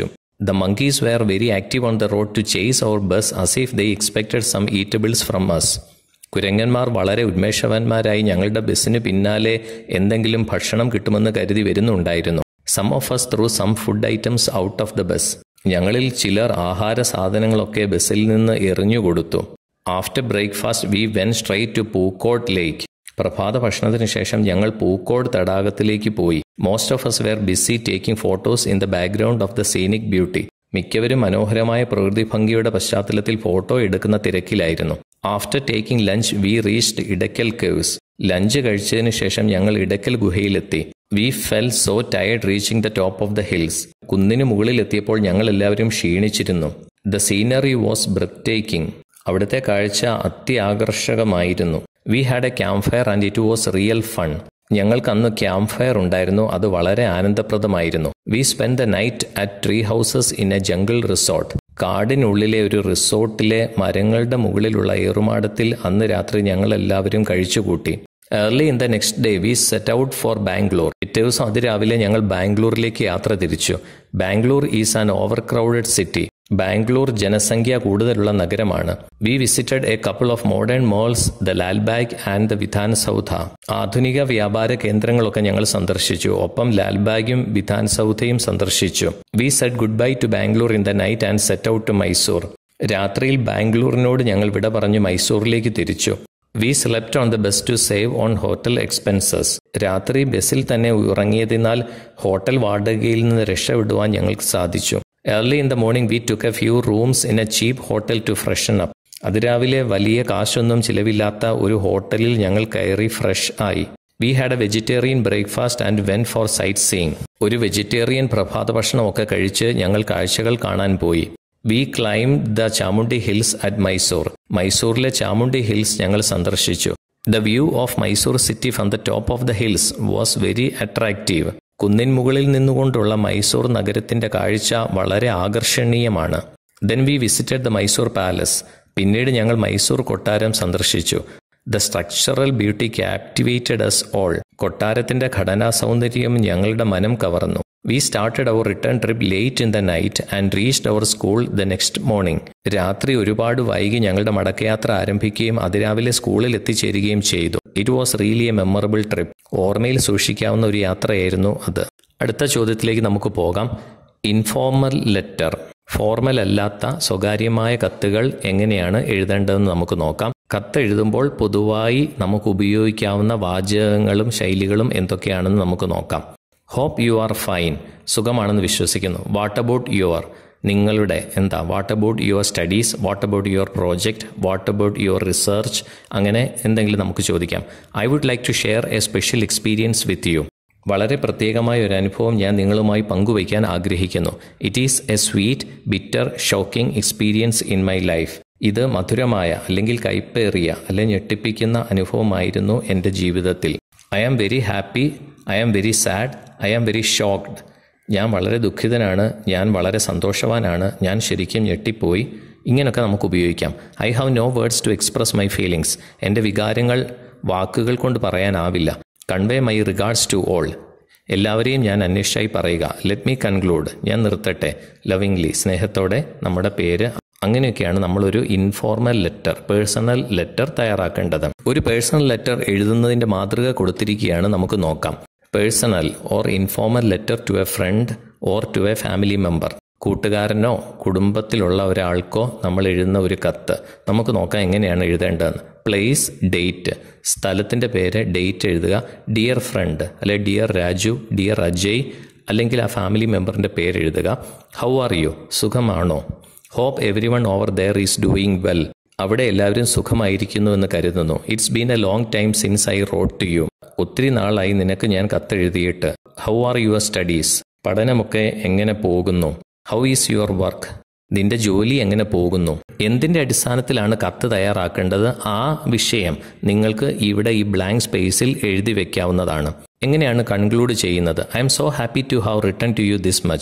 The monkeys were very active on the road to chase our bus as if they expected some eatables from us. കുരങ്ങന്മാർ വളരെ ഉന്മേഷവാന്മാരായി ഞങ്ങളുടെ ബസ്സിന് പിന്നാലെ എന്തെങ്കിലും ഭക്ഷണം കിട്ടുമെന്ന് കരുതി വരുന്നുണ്ടായിരുന്നു some of us threw some food items out of the bus ഞങ്ങളിൽ ചിലർ ആഹാര സാധനങ്ങളൊക്കെ ബസ്സിൽ നിന്ന് എറിഞ്ഞു കൊടുത്തു after breakfast we went straight to Pookode lake പ്രഭാത ഭക്ഷണത്തിന് ശേഷം ഞങ്ങൾ പൂക്കോട് തടാകത്തിലേക്ക് പോയി most of us were busy taking photos in the background of the scenic beauty മിക്കവരും മനോഹരമായ പ്രകൃതി ഭംഗിയുടെ പശ്ചാത്തലത്തിൽ ഫോട്ടോ എടുക്കുന്ന തിരക്കിലായിരുന്നു after taking lunch we reached Edakkal caves lunch കഴിച്ചതിന് ശേഷം ഞങ്ങൾ ഇടയ്ക്കൽ ഗുഹയിലെത്തി we fell so tired reaching the top of the hills കുന്നിന് മുകളിലെത്തിയപ്പോൾ ഞങ്ങൾ എല്ലാവരും ക്ഷീണിച്ചിരുന്നു the scenery was breathtaking അവിടുത്തെ കാഴ്ച അത്യാകർഷകമായിരുന്നു we had a camp fire and it was real fun ഞങ്ങൾക്ക് അന്ന് ക്യാമ്പ് ഫയർ ഉണ്ടായിരുന്നു അത് വളരെ ആനന്ദപ്രദമായിരുന്നു we spend the night at tree houses in a jungle resort കാടിനുള്ളിലെ ഒരു റിസോർട്ടിലെ മരങ്ങളുടെ മുകളിലുള്ള ഏറുമാടത്തിൽ അന്ന് രാത്രി ഞങ്ങൾ എല്ലാവരും കഴിച്ചുകൂട്ടി early in the next day we set out for Bangalore പിറ്റേ ദിവസം അതിരാവിലെ ഞങ്ങൾ ബാംഗ്ലൂരിലേക്ക് യാത്ര തിരിച്ചു Bangalore is an overcrowded city Bangalore ജനസംഖ്യ കൂടുതലുള്ള നഗരമാണ് we visited a couple of modern malls the Lalbagh and the Vidhan Soudha ആധുനിക വ്യാപാര കേന്ദ്രങ്ങളൊക്കെ ഞങ്ങൾ സന്ദർശിച്ചു ഒപ്പം ലാൽബാഗും വിധാൻ സൗധയും സന്ദർശിച്ചു we set goodbye to Bangalore in the night and set out to Mysore രാത്രിയിൽ ബാംഗ്ലൂരിനോട് ഞങ്ങൾ വിട പറഞ്ഞു മൈസൂറിലേക്ക് തിരിച്ചു we select on the bus to save on hotel expenses രാത്രി ബസ്സിൽ തന്നെ ഉറങ്ങിയതിനാൽ ഹോട്ടൽ വാടകയിൽ നിന്ന് രക്ഷപ്പെടുവാൻ ഞങ്ങൾക്ക് സാധിച്ചു early in the morning we took a few rooms in a cheap hotel to freshen up അതിരാവിലെ വലിയ കാശൊന്നും ചിലവില്ലാത്ത ഒരു ഹോട്ടലിൽ ഞങ്ങൾ കയറി ഫ്രഷ് ആയി we had a vegetarian breakfast and went for sightseeing ഒരു വെജിറ്റേറിയൻ പ്രഭാത ഭക്ഷണമൊക്കെ കഴിച്ച് ഞങ്ങൾ കാഴ്ചകൾ കാണാൻ പോയി we climb the Chamundi hills at Mysore മൈസൂറിലെ ചാമുണ്ടി ഹിൽസ് ഞങ്ങൾ സന്ദർശിച്ചു the view of Mysore city from the top of the hills was very attractive കുന്നിൻ മുകളിൽ നിന്നുകൊണ്ടുള്ള മൈസൂർ നഗരത്തിന്റെ കാഴ്ച വളരെ ആകർഷണീയമാണ് then we visited the Mysore palace പിന്നീട് ഞങ്ങൾ മൈസൂർ കൊട്ടാരം സന്ദർശിച്ചു the structural beauty captivated us all കൊട്ടാരത്തിന്റെ ഘടനാ സൗന്ദര്യം ഞങ്ങളുടെ മനം കവർന്നു we started our return trip late in the night and reached our school the next morning രാത്രി ഒരുപാട് വൈകി ഞങ്ങളുടെ മടക്കയാത്ര ആരംഭിക്കുകയും അതിരാവിലെ സ്കൂളിൽ എത്തിച്ചേരുകയും ചെയ്തു it was really a memorable trip ഓർമ്മയിൽ സൂക്ഷിക്കാവുന്ന ഒരു യാത്രയായിരുന്നു അത് അടുത്ത ചോദ്യത്തിലേക്ക് നമുക്ക് പോകാം ഇൻഫോർമൽ ലെറ്റർ ഫോർമൽ അല്ലാത്ത സ്വകാര്യമായ കത്തുകൾ എങ്ങനെയാണ് എഴുതേണ്ടതെന്ന് നമുക്ക് നോക്കാം കത്ത് എഴുതുമ്പോൾ പൊതുവായി നമുക്ക് ഉപയോഗിക്കാവുന്ന വാചകങ്ങളും ശൈലികളും എന്തൊക്കെയാണെന്ന് നമുക്ക് നോക്കാം ഹോപ്പ് യു ആർ ഫൈൻ സുഖമാണെന്ന് വിശ്വസിക്കുന്നു വാട്ട് അബൌട്ട് യുവർ നിങ്ങളുടെ എന്താ what about your studies what about your project what about your research അങ്ങനെ എന്തെങ്കിലും നമുക്ക് ചോദിക്കാം I would like to share a special experience with you വളരെ പ്രത്യേകമായ ഒരു അനുഭവം ഞാൻ നിങ്ങളുമായി പങ്കുവയ്ക്കാൻ ആഗ്രഹിക്കുന്നു it is a sweet bitter shocking experience in my life ഇത് മധുരമായ അല്ലെങ്കിൽ കൈപ്പേറിയ അല്ലെങ്കിൽ ഞെട്ടിപ്പിക്കുന്ന അനുഭവമായിരുന്നു എൻ്റെ ജീവിതത്തിൽ I am very happy I am very sad I am very shocked ഞാൻ വളരെ ദുഃഖിതനാണ് ഞാൻ വളരെ സന്തോഷവാനാണ് ഞാൻ ശരിക്കും ഞെട്ടിപ്പോയി ഇങ്ങനെയൊക്കെ നമുക്ക് ഉപയോഗിക്കാം I have no words to express my feelings എൻ്റെ വികാരങ്ങൾ വാക്കുകൾ കൊണ്ട് പറയാനാവില്ല convey my regards to all എല്ലാവരെയും ഞാൻ അന്വേഷിച്ചായി പറയുക ലെറ്റ് മീ കൺക്ലൂഡ് ഞാൻ നിർത്തട്ടെ ലവിംഗ്ലി സ്നേഹത്തോടെ നമ്മുടെ പേര് അങ്ങനെയൊക്കെയാണ് നമ്മളൊരു ഇൻഫോർമൽ ലെറ്റർ പേഴ്സണൽ ലെറ്റർ തയ്യാറാക്കേണ്ടത് ഒരു പേഴ്സണൽ ലെറ്റർ എഴുതുന്നതിൻ്റെ മാതൃക കൊടുത്തിരിക്കുകയാണ് നമുക്ക് നോക്കാം personal or informal letter to a friend or to a family member കൂട്ടുകാരനോ കുടുംബത്തിലുള്ള ഒരാൾക്കോ നമ്മൾ എഴുതുന്ന ഒരു കത്ത് നമുക്ക് നോക്കാം എങ്ങനെയാണ് എഴുതേണ്ടതെന്ന് പ്ലേസ് ഡേറ്റ് സ്ഥലത്തിൻ്റെ പേര് ഡേറ്റ് എഴുതുക ഡിയർ ഫ്രണ്ട് അല്ലെ ഡിയർ രാജു ഡിയർ അജയ് അല്ലെങ്കിൽ ആ ഫാമിലി മെമ്പറിൻ്റെ പേര് എഴുതുക ഹൗ ആർ യു സുഖമാണോ hope everyone over there is doing well അവിടെ എല്ലാവരും സുഖമായിരിക്കുന്നു എന്ന് കരുതുന്നു it's been a long time since I wrote to you ഒത്തിരി നാളായി നിനക്ക് ഞാൻ കത്തെഴുതിയിട്ട് ഹൗ ആർ യുവർ സ്റ്റഡീസ് പഠനമൊക്കെ എങ്ങനെ പോകുന്നു ഹൗ ഈസ് യുവർ വർക്ക് നിന്റെ ജോലി എങ്ങനെ പോകുന്നു എന്തിന്റെ അടിസ്ഥാനത്തിലാണ് കത്ത് തയ്യാറാക്കേണ്ടത് ആ വിഷയം നിങ്ങൾക്ക് ഇവിടെ ഈ ബ്ലാങ്ക് സ്പേസിൽ എഴുതി വെക്കാവുന്നതാണ് എങ്ങനെയാണ് കൺക്ലൂഡ് ചെയ്യുന്നത് I am so happy to have written to you this much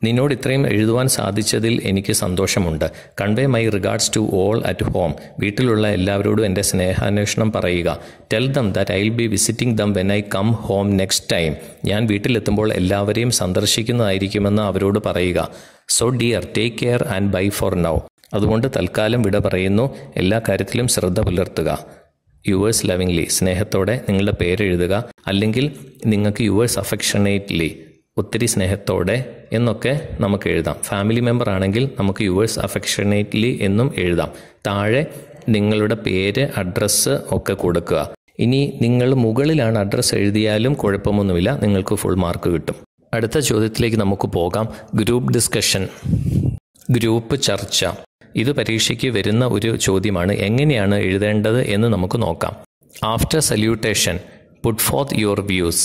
നിന്നോട് ഇത്രയും എഴുതുവാൻ സാധിച്ചതിൽ എനിക്ക് സന്തോഷമുണ്ട് convey my regards to all at home വീട്ടിലുള്ള എല്ലാവരോടും എൻ്റെ സ്നേഹാന്വേഷണം പറയുക tell them that I will be visiting them when I come home next time ഞാൻ വീട്ടിലെത്തുമ്പോൾ എല്ലാവരെയും സന്ദർശിക്കുന്നതായിരിക്കുമെന്ന് അവരോട് പറയുക so dear take care and bye for now അതുകൊണ്ട് തൽക്കാലം വിട പറയുന്നു എല്ലാ കാര്യത്തിലും ശ്രദ്ധ പുലർത്തുക യുവേഴ്സ് ലവിംഗ്ലി സ്നേഹത്തോടെ നിങ്ങളുടെ പേരെഴുതുക അല്ലെങ്കിൽ നിങ്ങൾക്ക് യുവേഴ്സ് അഫെക്ഷനേറ്റ്ലി ഒത്തിരി സ്നേഹത്തോടെ എന്നൊക്കെ നമുക്ക് എഴുതാം ഫാമിലി മെമ്പർ ആണെങ്കിൽ നമുക്ക് യുവേഴ്സ് അഫെക്ഷനേറ്റ്ലി എന്നും എഴുതാം താഴെ നിങ്ങളുടെ പേര് അഡ്രസ്സ് ഒക്കെ കൊടുക്കുക ഇനി നിങ്ങൾ മുകളിലാണ് അഡ്രസ്സ് എഴുതിയാലും കുഴപ്പമൊന്നുമില്ല നിങ്ങൾക്ക് ഫുൾ മാർക്ക് കിട്ടും അടുത്ത ചോദ്യത്തിലേക്ക് നമുക്ക് പോകാം ഗ്രൂപ്പ് ഡിസ്കഷൻ ഗ്രൂപ്പ് ചർച്ച ഇത് പരീക്ഷയ്ക്ക് വരുന്ന ഒരു ചോദ്യമാണ് എങ്ങനെയാണ് എഴുതേണ്ടത് എന്ന് നമുക്ക് നോക്കാം after salutation put forth your views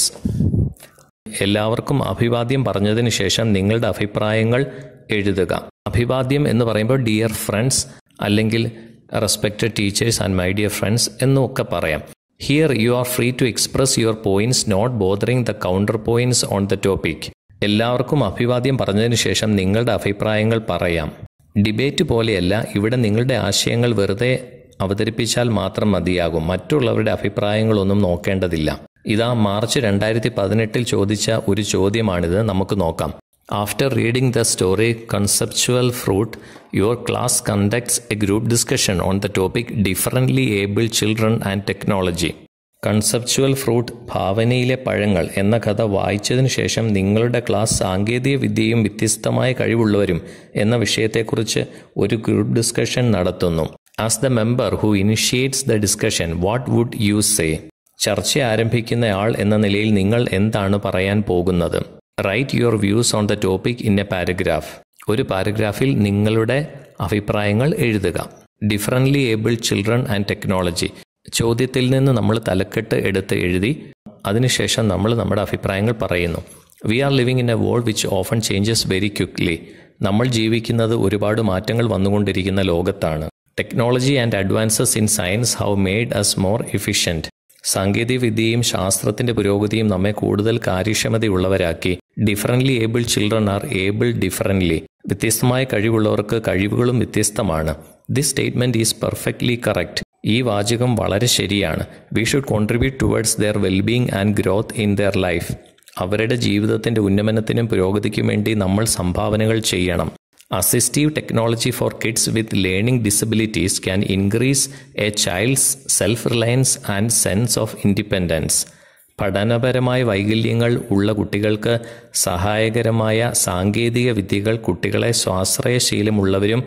എല്ലാവർക്കും അഭിവാദ്യം പറഞ്ഞതിന് ശേഷം നിങ്ങളുടെ അഭിപ്രായങ്ങൾ എഴുതുക അഭിവാദ്യം എന്ന് പറയുമ്പോൾ ഡിയർ ഫ്രണ്ട്സ് അല്ലെങ്കിൽ respected teachers and my dear friends എന്നൊക്കെ പറയാം here you are free to express your points not bothering the counter points on the topic എല്ലാവർക്കും അഭിവാദ്യം പറഞ്ഞതിന് ശേഷം നിങ്ങളുടെ അഭിപ്രായങ്ങൾ പറയാം ഡിബേറ്റ് പോലെയല്ല ഇവിടെ നിങ്ങളുടെ ആശയങ്ങൾ വെറുതെ അവതരിപ്പിച്ചാൽ മാത്രം മതിയാകും മറ്റുള്ളവരുടെ അഭിപ്രായങ്ങളൊന്നും നോക്കേണ്ടതില്ല ഇതാ മാർച്ച് രണ്ടായിരത്തി പതിനെട്ടിൽ ചോദിച്ച ഒരു ചോദ്യമാണിത് നമുക്ക് നോക്കാം after reading the story conceptual fruit your class conducts a group discussion on the topic differently able children and technology conceptual fruit ഭാവനയിലെ പഴങ്ങൾ എന്ന കഥ വായിച്ചതിനു ശേഷം നിങ്ങളുടെ ക്ലാസ് സാങ്കേതിക വിദ്യയും വ്യത്യസ്തമായ കഴിവുള്ളവരും എന്ന വിഷയത്തെക്കുറിച്ച് ഒരു ഗ്രൂപ്പ് ഡിസ്കഷൻ നടത്തുന്നു as the member who initiates the discussion what would you say ചർച്ച ആരംഭിക്കുന്ന ആൾ എന്ന നിലയിൽ നിങ്ങൾ എന്താണ് പറയാൻ പോകുന്നത് write your views on the topic in a paragraph ഒരു പാരഗ്രാഫിൽ നിങ്ങളുടെ അഭിപ്രായങ്ങൾ എഴുതുക differently able children and technology ചോദ്യത്തിൽ നിന്ന് നമ്മൾ തലക്കെട്ട് എടുത്ത് എഴുതി അതിനുശേഷം നമ്മൾ നമ്മുടെ അഭിപ്രായങ്ങൾ പറയുന്നു we are living in a world which often changes very quickly നമ്മൾ ജീവിക്കുന്നത് ഒരുപാട് മാറ്റങ്ങൾ വന്നുകൊണ്ടിരിക്കുന്ന ലോകത്താണ് technology and advances in science how made us more efficient സാങ്കേതിക വിദ്യയും ശാസ്ത്രത്തിന്റെ പുരോഗതിയും നമ്മെ കൂടുതൽ കാര്യക്ഷമതയുള്ളവരാക്കി differently able children are able differently വ്യത്യസ്തമായ കഴിവുള്ളവർക്ക് കഴിവുകളും വ്യത്യസ്തമാണ് this statement is perfectly correct ഈ വാചകം വളരെ ശരിയാണ് we should contribute towards their wellbeing and growth in their life അവരുടെ ജീവിതത്തിന്റെ ഉന്നമനത്തിനും പുരോഗതിക്കും വേണ്ടി നമ്മൾ സംഭാവനകൾ ചെയ്യണം assistive technology for kids with learning disabilities can increase a child's self reliance and sense of independence പഠനപരമായ വൈകല്യങ്ങൾ ഉള്ള കുട്ടികൾക്ക് സഹായകരമായ സാങ്കേതിക വിദ്യകൾ കുട്ടികളെ സ്വാശ്രയശീലമുള്ളവരും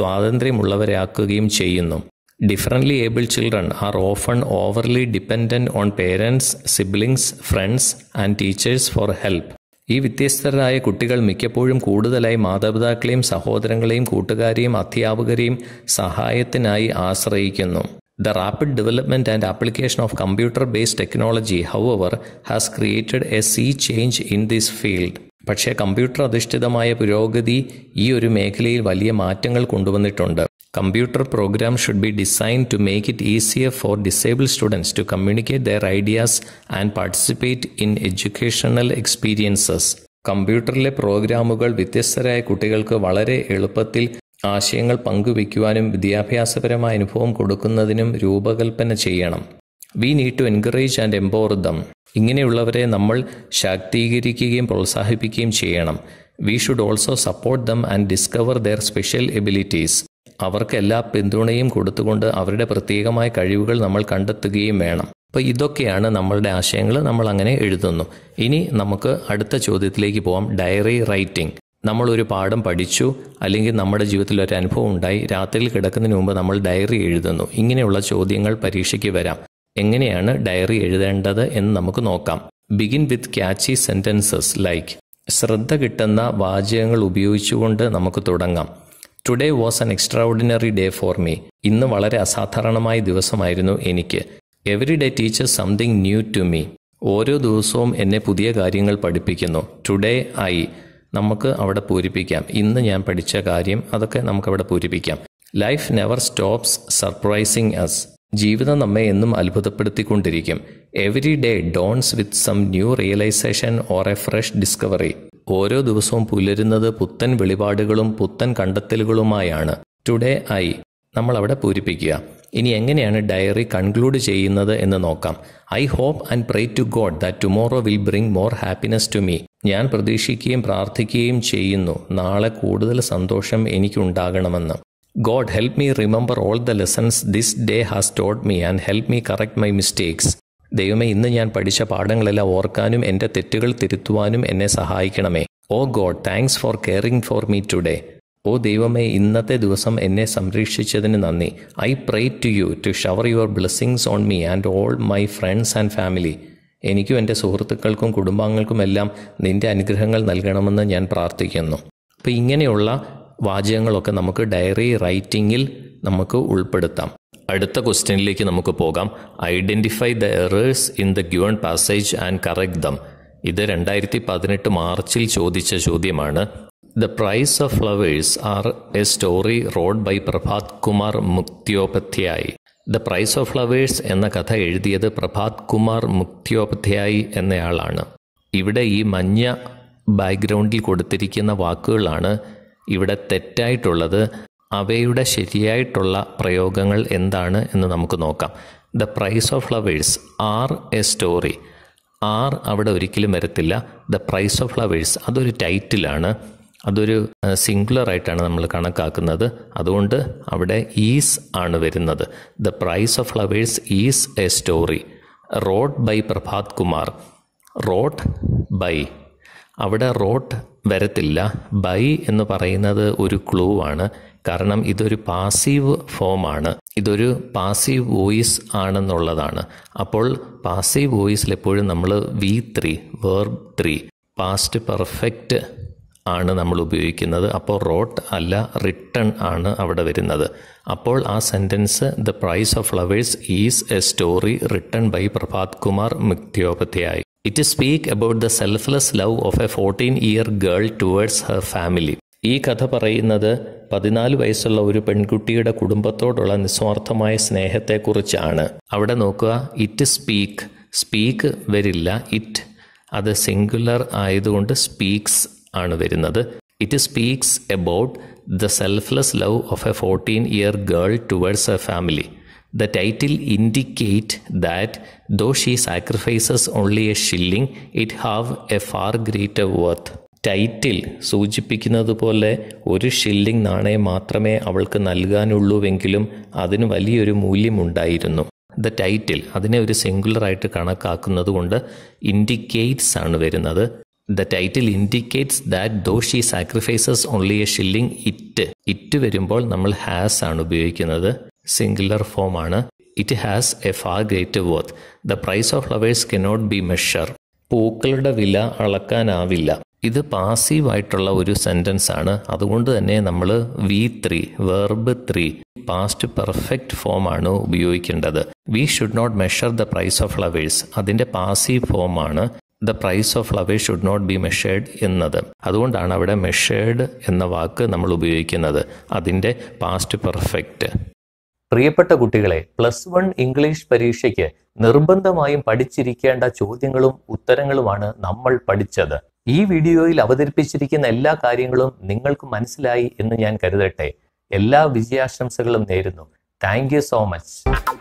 സ്വാതന്ത്ര്യമുള്ളവരാക്കുകയും ചെയ്യുന്നു differently able children are often overly dependent on parents siblings friends and teachers for help ഈ വ്യത്യസ്തരായ കുട്ടികൾ മിക്കപ്പോഴും കൂടുതലായി മാതാപിതാക്കളെയും സഹോദരങ്ങളെയും കൂട്ടുകാരെയും അധ്യാപകരെയും സഹായത്തിനായി ആശ്രയിക്കുന്നു the rapid development and application of computer based technology however has created a sea change in this field പക്ഷേ കമ്പ്യൂട്ടർ അധിഷ്ഠിതമായ പുരോഗതി ഈ ഒരു മേഖലയിൽ വലിയ മാറ്റങ്ങൾ കൊണ്ടുവന്നിട്ടുണ്ട് computer program should be design to make it easier for disable students to communicate their ideas and participate in educational experiences കമ്പ്യൂട്ടറിലെ പ്രോഗ്രാമുകൾ വ്യത്യസ്തരായ കുട്ടികൾക്ക് വളരെ എളുപ്പത്തിൽ ആശയങ്ങൾ പങ്കുവയ്ക്കുവാനും വിദ്യാഭ്യാസപരമായ അനുഭവം കൊടുക്കുന്നതിനും രൂപകൽപ്പന ചെയ്യണം we need to encourage and empower them ഇങ്ങനെയുള്ളവരെ നമ്മൾ ശാക്തീകരിക്കുകയും പ്രോത്സാഹിപ്പിക്കുകയും ചെയ്യണം we should also support them and discover their special abilities അവർക്ക് എല്ലാ പിന്തുണയും കൊടുത്തുകൊണ്ട് അവരുടെ പ്രത്യേകമായ കഴിവുകൾ നമ്മൾ കണ്ടെത്തുകയും വേണം അപ്പോൾ ഇതൊക്കെയാണ് നമ്മളുടെ ആശയങ്ങൾ നമ്മൾ അങ്ങനെ എഴുതുന്നു ഇനി നമുക്ക് അടുത്ത ചോദ്യത്തിലേക്ക് പോകാം ഡയറി റൈറ്റിംഗ് നമ്മൾ ഒരു പാഠം പഠിച്ചു അല്ലെങ്കിൽ നമ്മുടെ ജീവിതത്തിൽ ഒരു അനുഭവം ഉണ്ടായി രാത്രിയിൽ കിടക്കുന്നതിന് മുമ്പ് നമ്മൾ ഡയറി എഴുതുന്നു ഇങ്ങനെയുള്ള ചോദ്യങ്ങൾ പരീക്ഷയ്ക്ക് വരാം എങ്ങനെയാണ് ഡയറി എഴുതേണ്ടത് എന്ന് നമുക്ക് നോക്കാം begin with catchy sentences like ശ്രദ്ധ കിട്ടുന്ന വാചകങ്ങൾ ഉപയോഗിച്ചുകൊണ്ട് നമുക്ക് തുടങ്ങാം today was an extraordinary day for me ഇന്ന് വളരെ അസാധാരണമായ ദിവസമായിരുന്നു എനിക്ക് every day teacher something new to me ഓരോ ദിവസവും എന്നെ പുതിയ കാര്യങ്ങൾ പഠിപ്പിക്കുന്നു ടുഡേ ഐ നമുക്ക് അവിടെ പൂരിപ്പിക്കാം ഇന്ന് ഞാൻ പഠിച്ച കാര്യം അതൊക്കെ നമുക്ക് അവിടെ പൂരിപ്പിക്കാം life never stops surprising us ജീവിതം നമ്മെ എന്നും അത്ഭുതപ്പെടുത്തിക്കൊണ്ടിരിക്കും every day dawns with some new realization or a fresh discovery ഓരോ ദിവസവും പുലരുന്നത് പുത്തൻ വെളിപാടുകളും പുത്തൻ കണ്ടെത്തലുകളുമായാണ് ടുഡേ ഐ നമ്മൾ അവിടെ പൂരിപ്പിക്കുക ഇനി എങ്ങനെയാണ് ഡയറി കൺക്ലൂഡ് ചെയ്യുന്നത് എന്ന് നോക്കാം I hope and pray to God that tomorrow will bring more happiness to me ഞാൻ പ്രതീക്ഷിക്കുകയും പ്രാർത്ഥിക്കുകയും ചെയ്യുന്നു നാളെ കൂടുതൽ സന്തോഷം എനിക്കുണ്ടാകണമെന്ന് God help me remember all the lessons this day has taught me and help me correct my mistakes ദൈവമേ ഇന്ന് ഞാൻ പഠിച്ച പാഠങ്ങളെല്ലാം ഓർക്കാനും എൻ്റെ തെറ്റുകൾ തിരുത്തുവാനും എന്നെ സഹായിക്കണമേ oh God thanks for caring for me today ഓ ദൈവമേ ഇന്നത്തെ ദിവസം എന്നെ സംരക്ഷിച്ചതിന് നന്ദി I pray to you to shower your blessings on me and all my friends and family എനിക്കും എൻ്റെ സുഹൃത്തുക്കൾക്കും കുടുംബാംഗങ്ങൾക്കുമെല്ലാം നിന്റെ അനുഗ്രഹങ്ങൾ നൽകണമെന്ന് ഞാൻ പ്രാർത്ഥിക്കുന്നു അപ്പോൾ ഇങ്ങനെയുള്ള വാചകങ്ങളൊക്കെ നമുക്ക് ഡയറി റൈറ്റിങ്ങിൽ നമുക്ക് ഉൾപ്പെടുത്താം അടുത്ത ക്വസ്റ്റ്യനിലേക്ക് നമുക്ക് പോകാം identify the errors in the given passage and correct them ഇത് രണ്ടായിരത്തി പതിനെട്ട് മാർച്ചിൽ ചോദിച്ച ചോദ്യമാണ് the price of flowers are a story wrote by Prabhat Kumar Mukhopadhyay the price of flowers എന്ന കഥ എഴുതിയത് പ്രഭാത് കുമാർ മുക്തിയോപധ്യായ് എന്നയാളാണ് ഇവിടെ ഈ മഞ്ഞ ബാക്ക്ഗ്രൗണ്ടിൽ കൊടുത്തിരിക്കുന്ന വാക്കുകളാണ് ഇവിടെ തെറ്റായിട്ടുള്ളത് അവയുടെ ശരിയായിട്ടുള്ള പ്രയോഗങ്ങൾ എന്താണ് എന്ന് നമുക്ക് നോക്കാം the price of flowers are a story are അവിടെ ഒരിക്കലും വരത്തില്ല ദ പ്രൈസ് ഓഫ് ഫ്ലവേഴ്സ് അതൊരു ടൈറ്റിലാണ് അതൊരു സിംഗുലർ ആയിട്ടാണ് നമ്മൾ കണക്കാക്കുന്നത് അതുകൊണ്ട് അവിടെ ഈസ് ആണ് വരുന്നത് the price of flowers is a story wrote by Prabhat Kumar wrote by അവിടെ റോട്ട് വരത്തില്ല ബൈ എന്ന് പറയുന്നത് ഒരു ക്ലൂ ആണ് കാരണം ഇതൊരു പാസീവ് ഫോമാണ് ഇതൊരു പാസീവ് വോയിസ് ആണെന്നുള്ളതാണ് അപ്പോൾ പാസീവ് വോയിസിൽ എപ്പോഴും നമ്മൾ V three verb three past perfect ആണ് നമ്മൾ ഉപയോഗിക്കുന്നത് അപ്പോൾ റോട്ട് അല്ല റിട്ടൺ ആണ് അവിടെ വരുന്നത് അപ്പോൾ ആ sentence the price of flowers is a story written by Prabhat Kumar Mukhopadhyay it speak about the selfless love of a fourteen year girl towards her family ഈ കഥ പറയുന്നത് പതിനാല് വയസ്സുള്ള ഒരു പെൺകുട്ടിയുടെ കുടുംബത്തോടുള്ള നിസ്വാർത്ഥമായ സ്നേഹത്തെക്കുറിച്ചാണ് അവിടെ നോക്കുക ഇറ്റ് സ്പീക്ക് സ്പീക്ക് വരില്ല ഇറ്റ് അത് സിംഗുലർ ആയതുകൊണ്ട് സ്പീക്സ് ആണ് വരുന്നത് it speaks about the selfless love of a fourteen year girl towards a family The title indicate that though she sacrifices only a shilling, it have a far greater worth. Title സൂചിപ്പിക്കുന്നത് പോലെ ഒരു shilling നാണയം മാത്രമേ അവൾക്ക് നൽകാനുള്ളൂവെങ്കിലും അതിന് വലിയൊരു മൂല്യമുണ്ടായിരുന്നു the title അതിനെ ഒരു സിംഗുലറായിട്ട് കണക്കാക്കുന്നത് കൊണ്ട് ഇൻഡിക്കേറ്റ്സ് ആണ് വരുന്നത് the title indicates that though she sacrifices only a shilling it it വരുമ്പോൾ നമ്മൾ ഹാസ് ആണ് ഉപയോഗിക്കുന്നത് സിംഗുലർ ഫോം ആണ് it has a far greater worth the price of flowers cannot be measure പൂക്കളുടെ വില അളക്കാനാവില്ല ഇത് പാസീവായിട്ടുള്ള ഒരു സെൻറ്റൻസ് ആണ് അതുകൊണ്ട് തന്നെ നമ്മൾ V three verb three past perfect form ആണ് ഉപയോഗിക്കേണ്ടത് we should not measure the price of flowers അതിൻ്റെ പാസീവ് ഫോം ആണ് the price of flowers should not be measured എന്നത് അതുകൊണ്ടാണ് അവിടെ മെഷേർഡ് എന്ന വാക്ക് നമ്മൾ ഉപയോഗിക്കുന്നത് അതിൻ്റെ പാസ്റ്റ് പെർഫെക്റ്റ് പ്രിയപ്പെട്ട കുട്ടികളെ പ്ലസ് വൺ ഇംഗ്ലീഷ് പരീക്ഷയ്ക്ക് നിർബന്ധമായും പഠിച്ചിരിക്കേണ്ട ചോദ്യങ്ങളും ഉത്തരങ്ങളുമാണ് നമ്മൾ പഠിച്ചത് ഈ വീഡിയോയിൽ അവതരിപ്പിച്ചിരിക്കുന്ന എല്ലാ കാര്യങ്ങളും നിങ്ങൾക്ക് മനസ്സിലായി എന്ന് ഞാൻ കരുതട്ടെ എല്ലാ വിജയാശംസകളും നേരുന്നു താങ്ക് യു സോ മച്ച്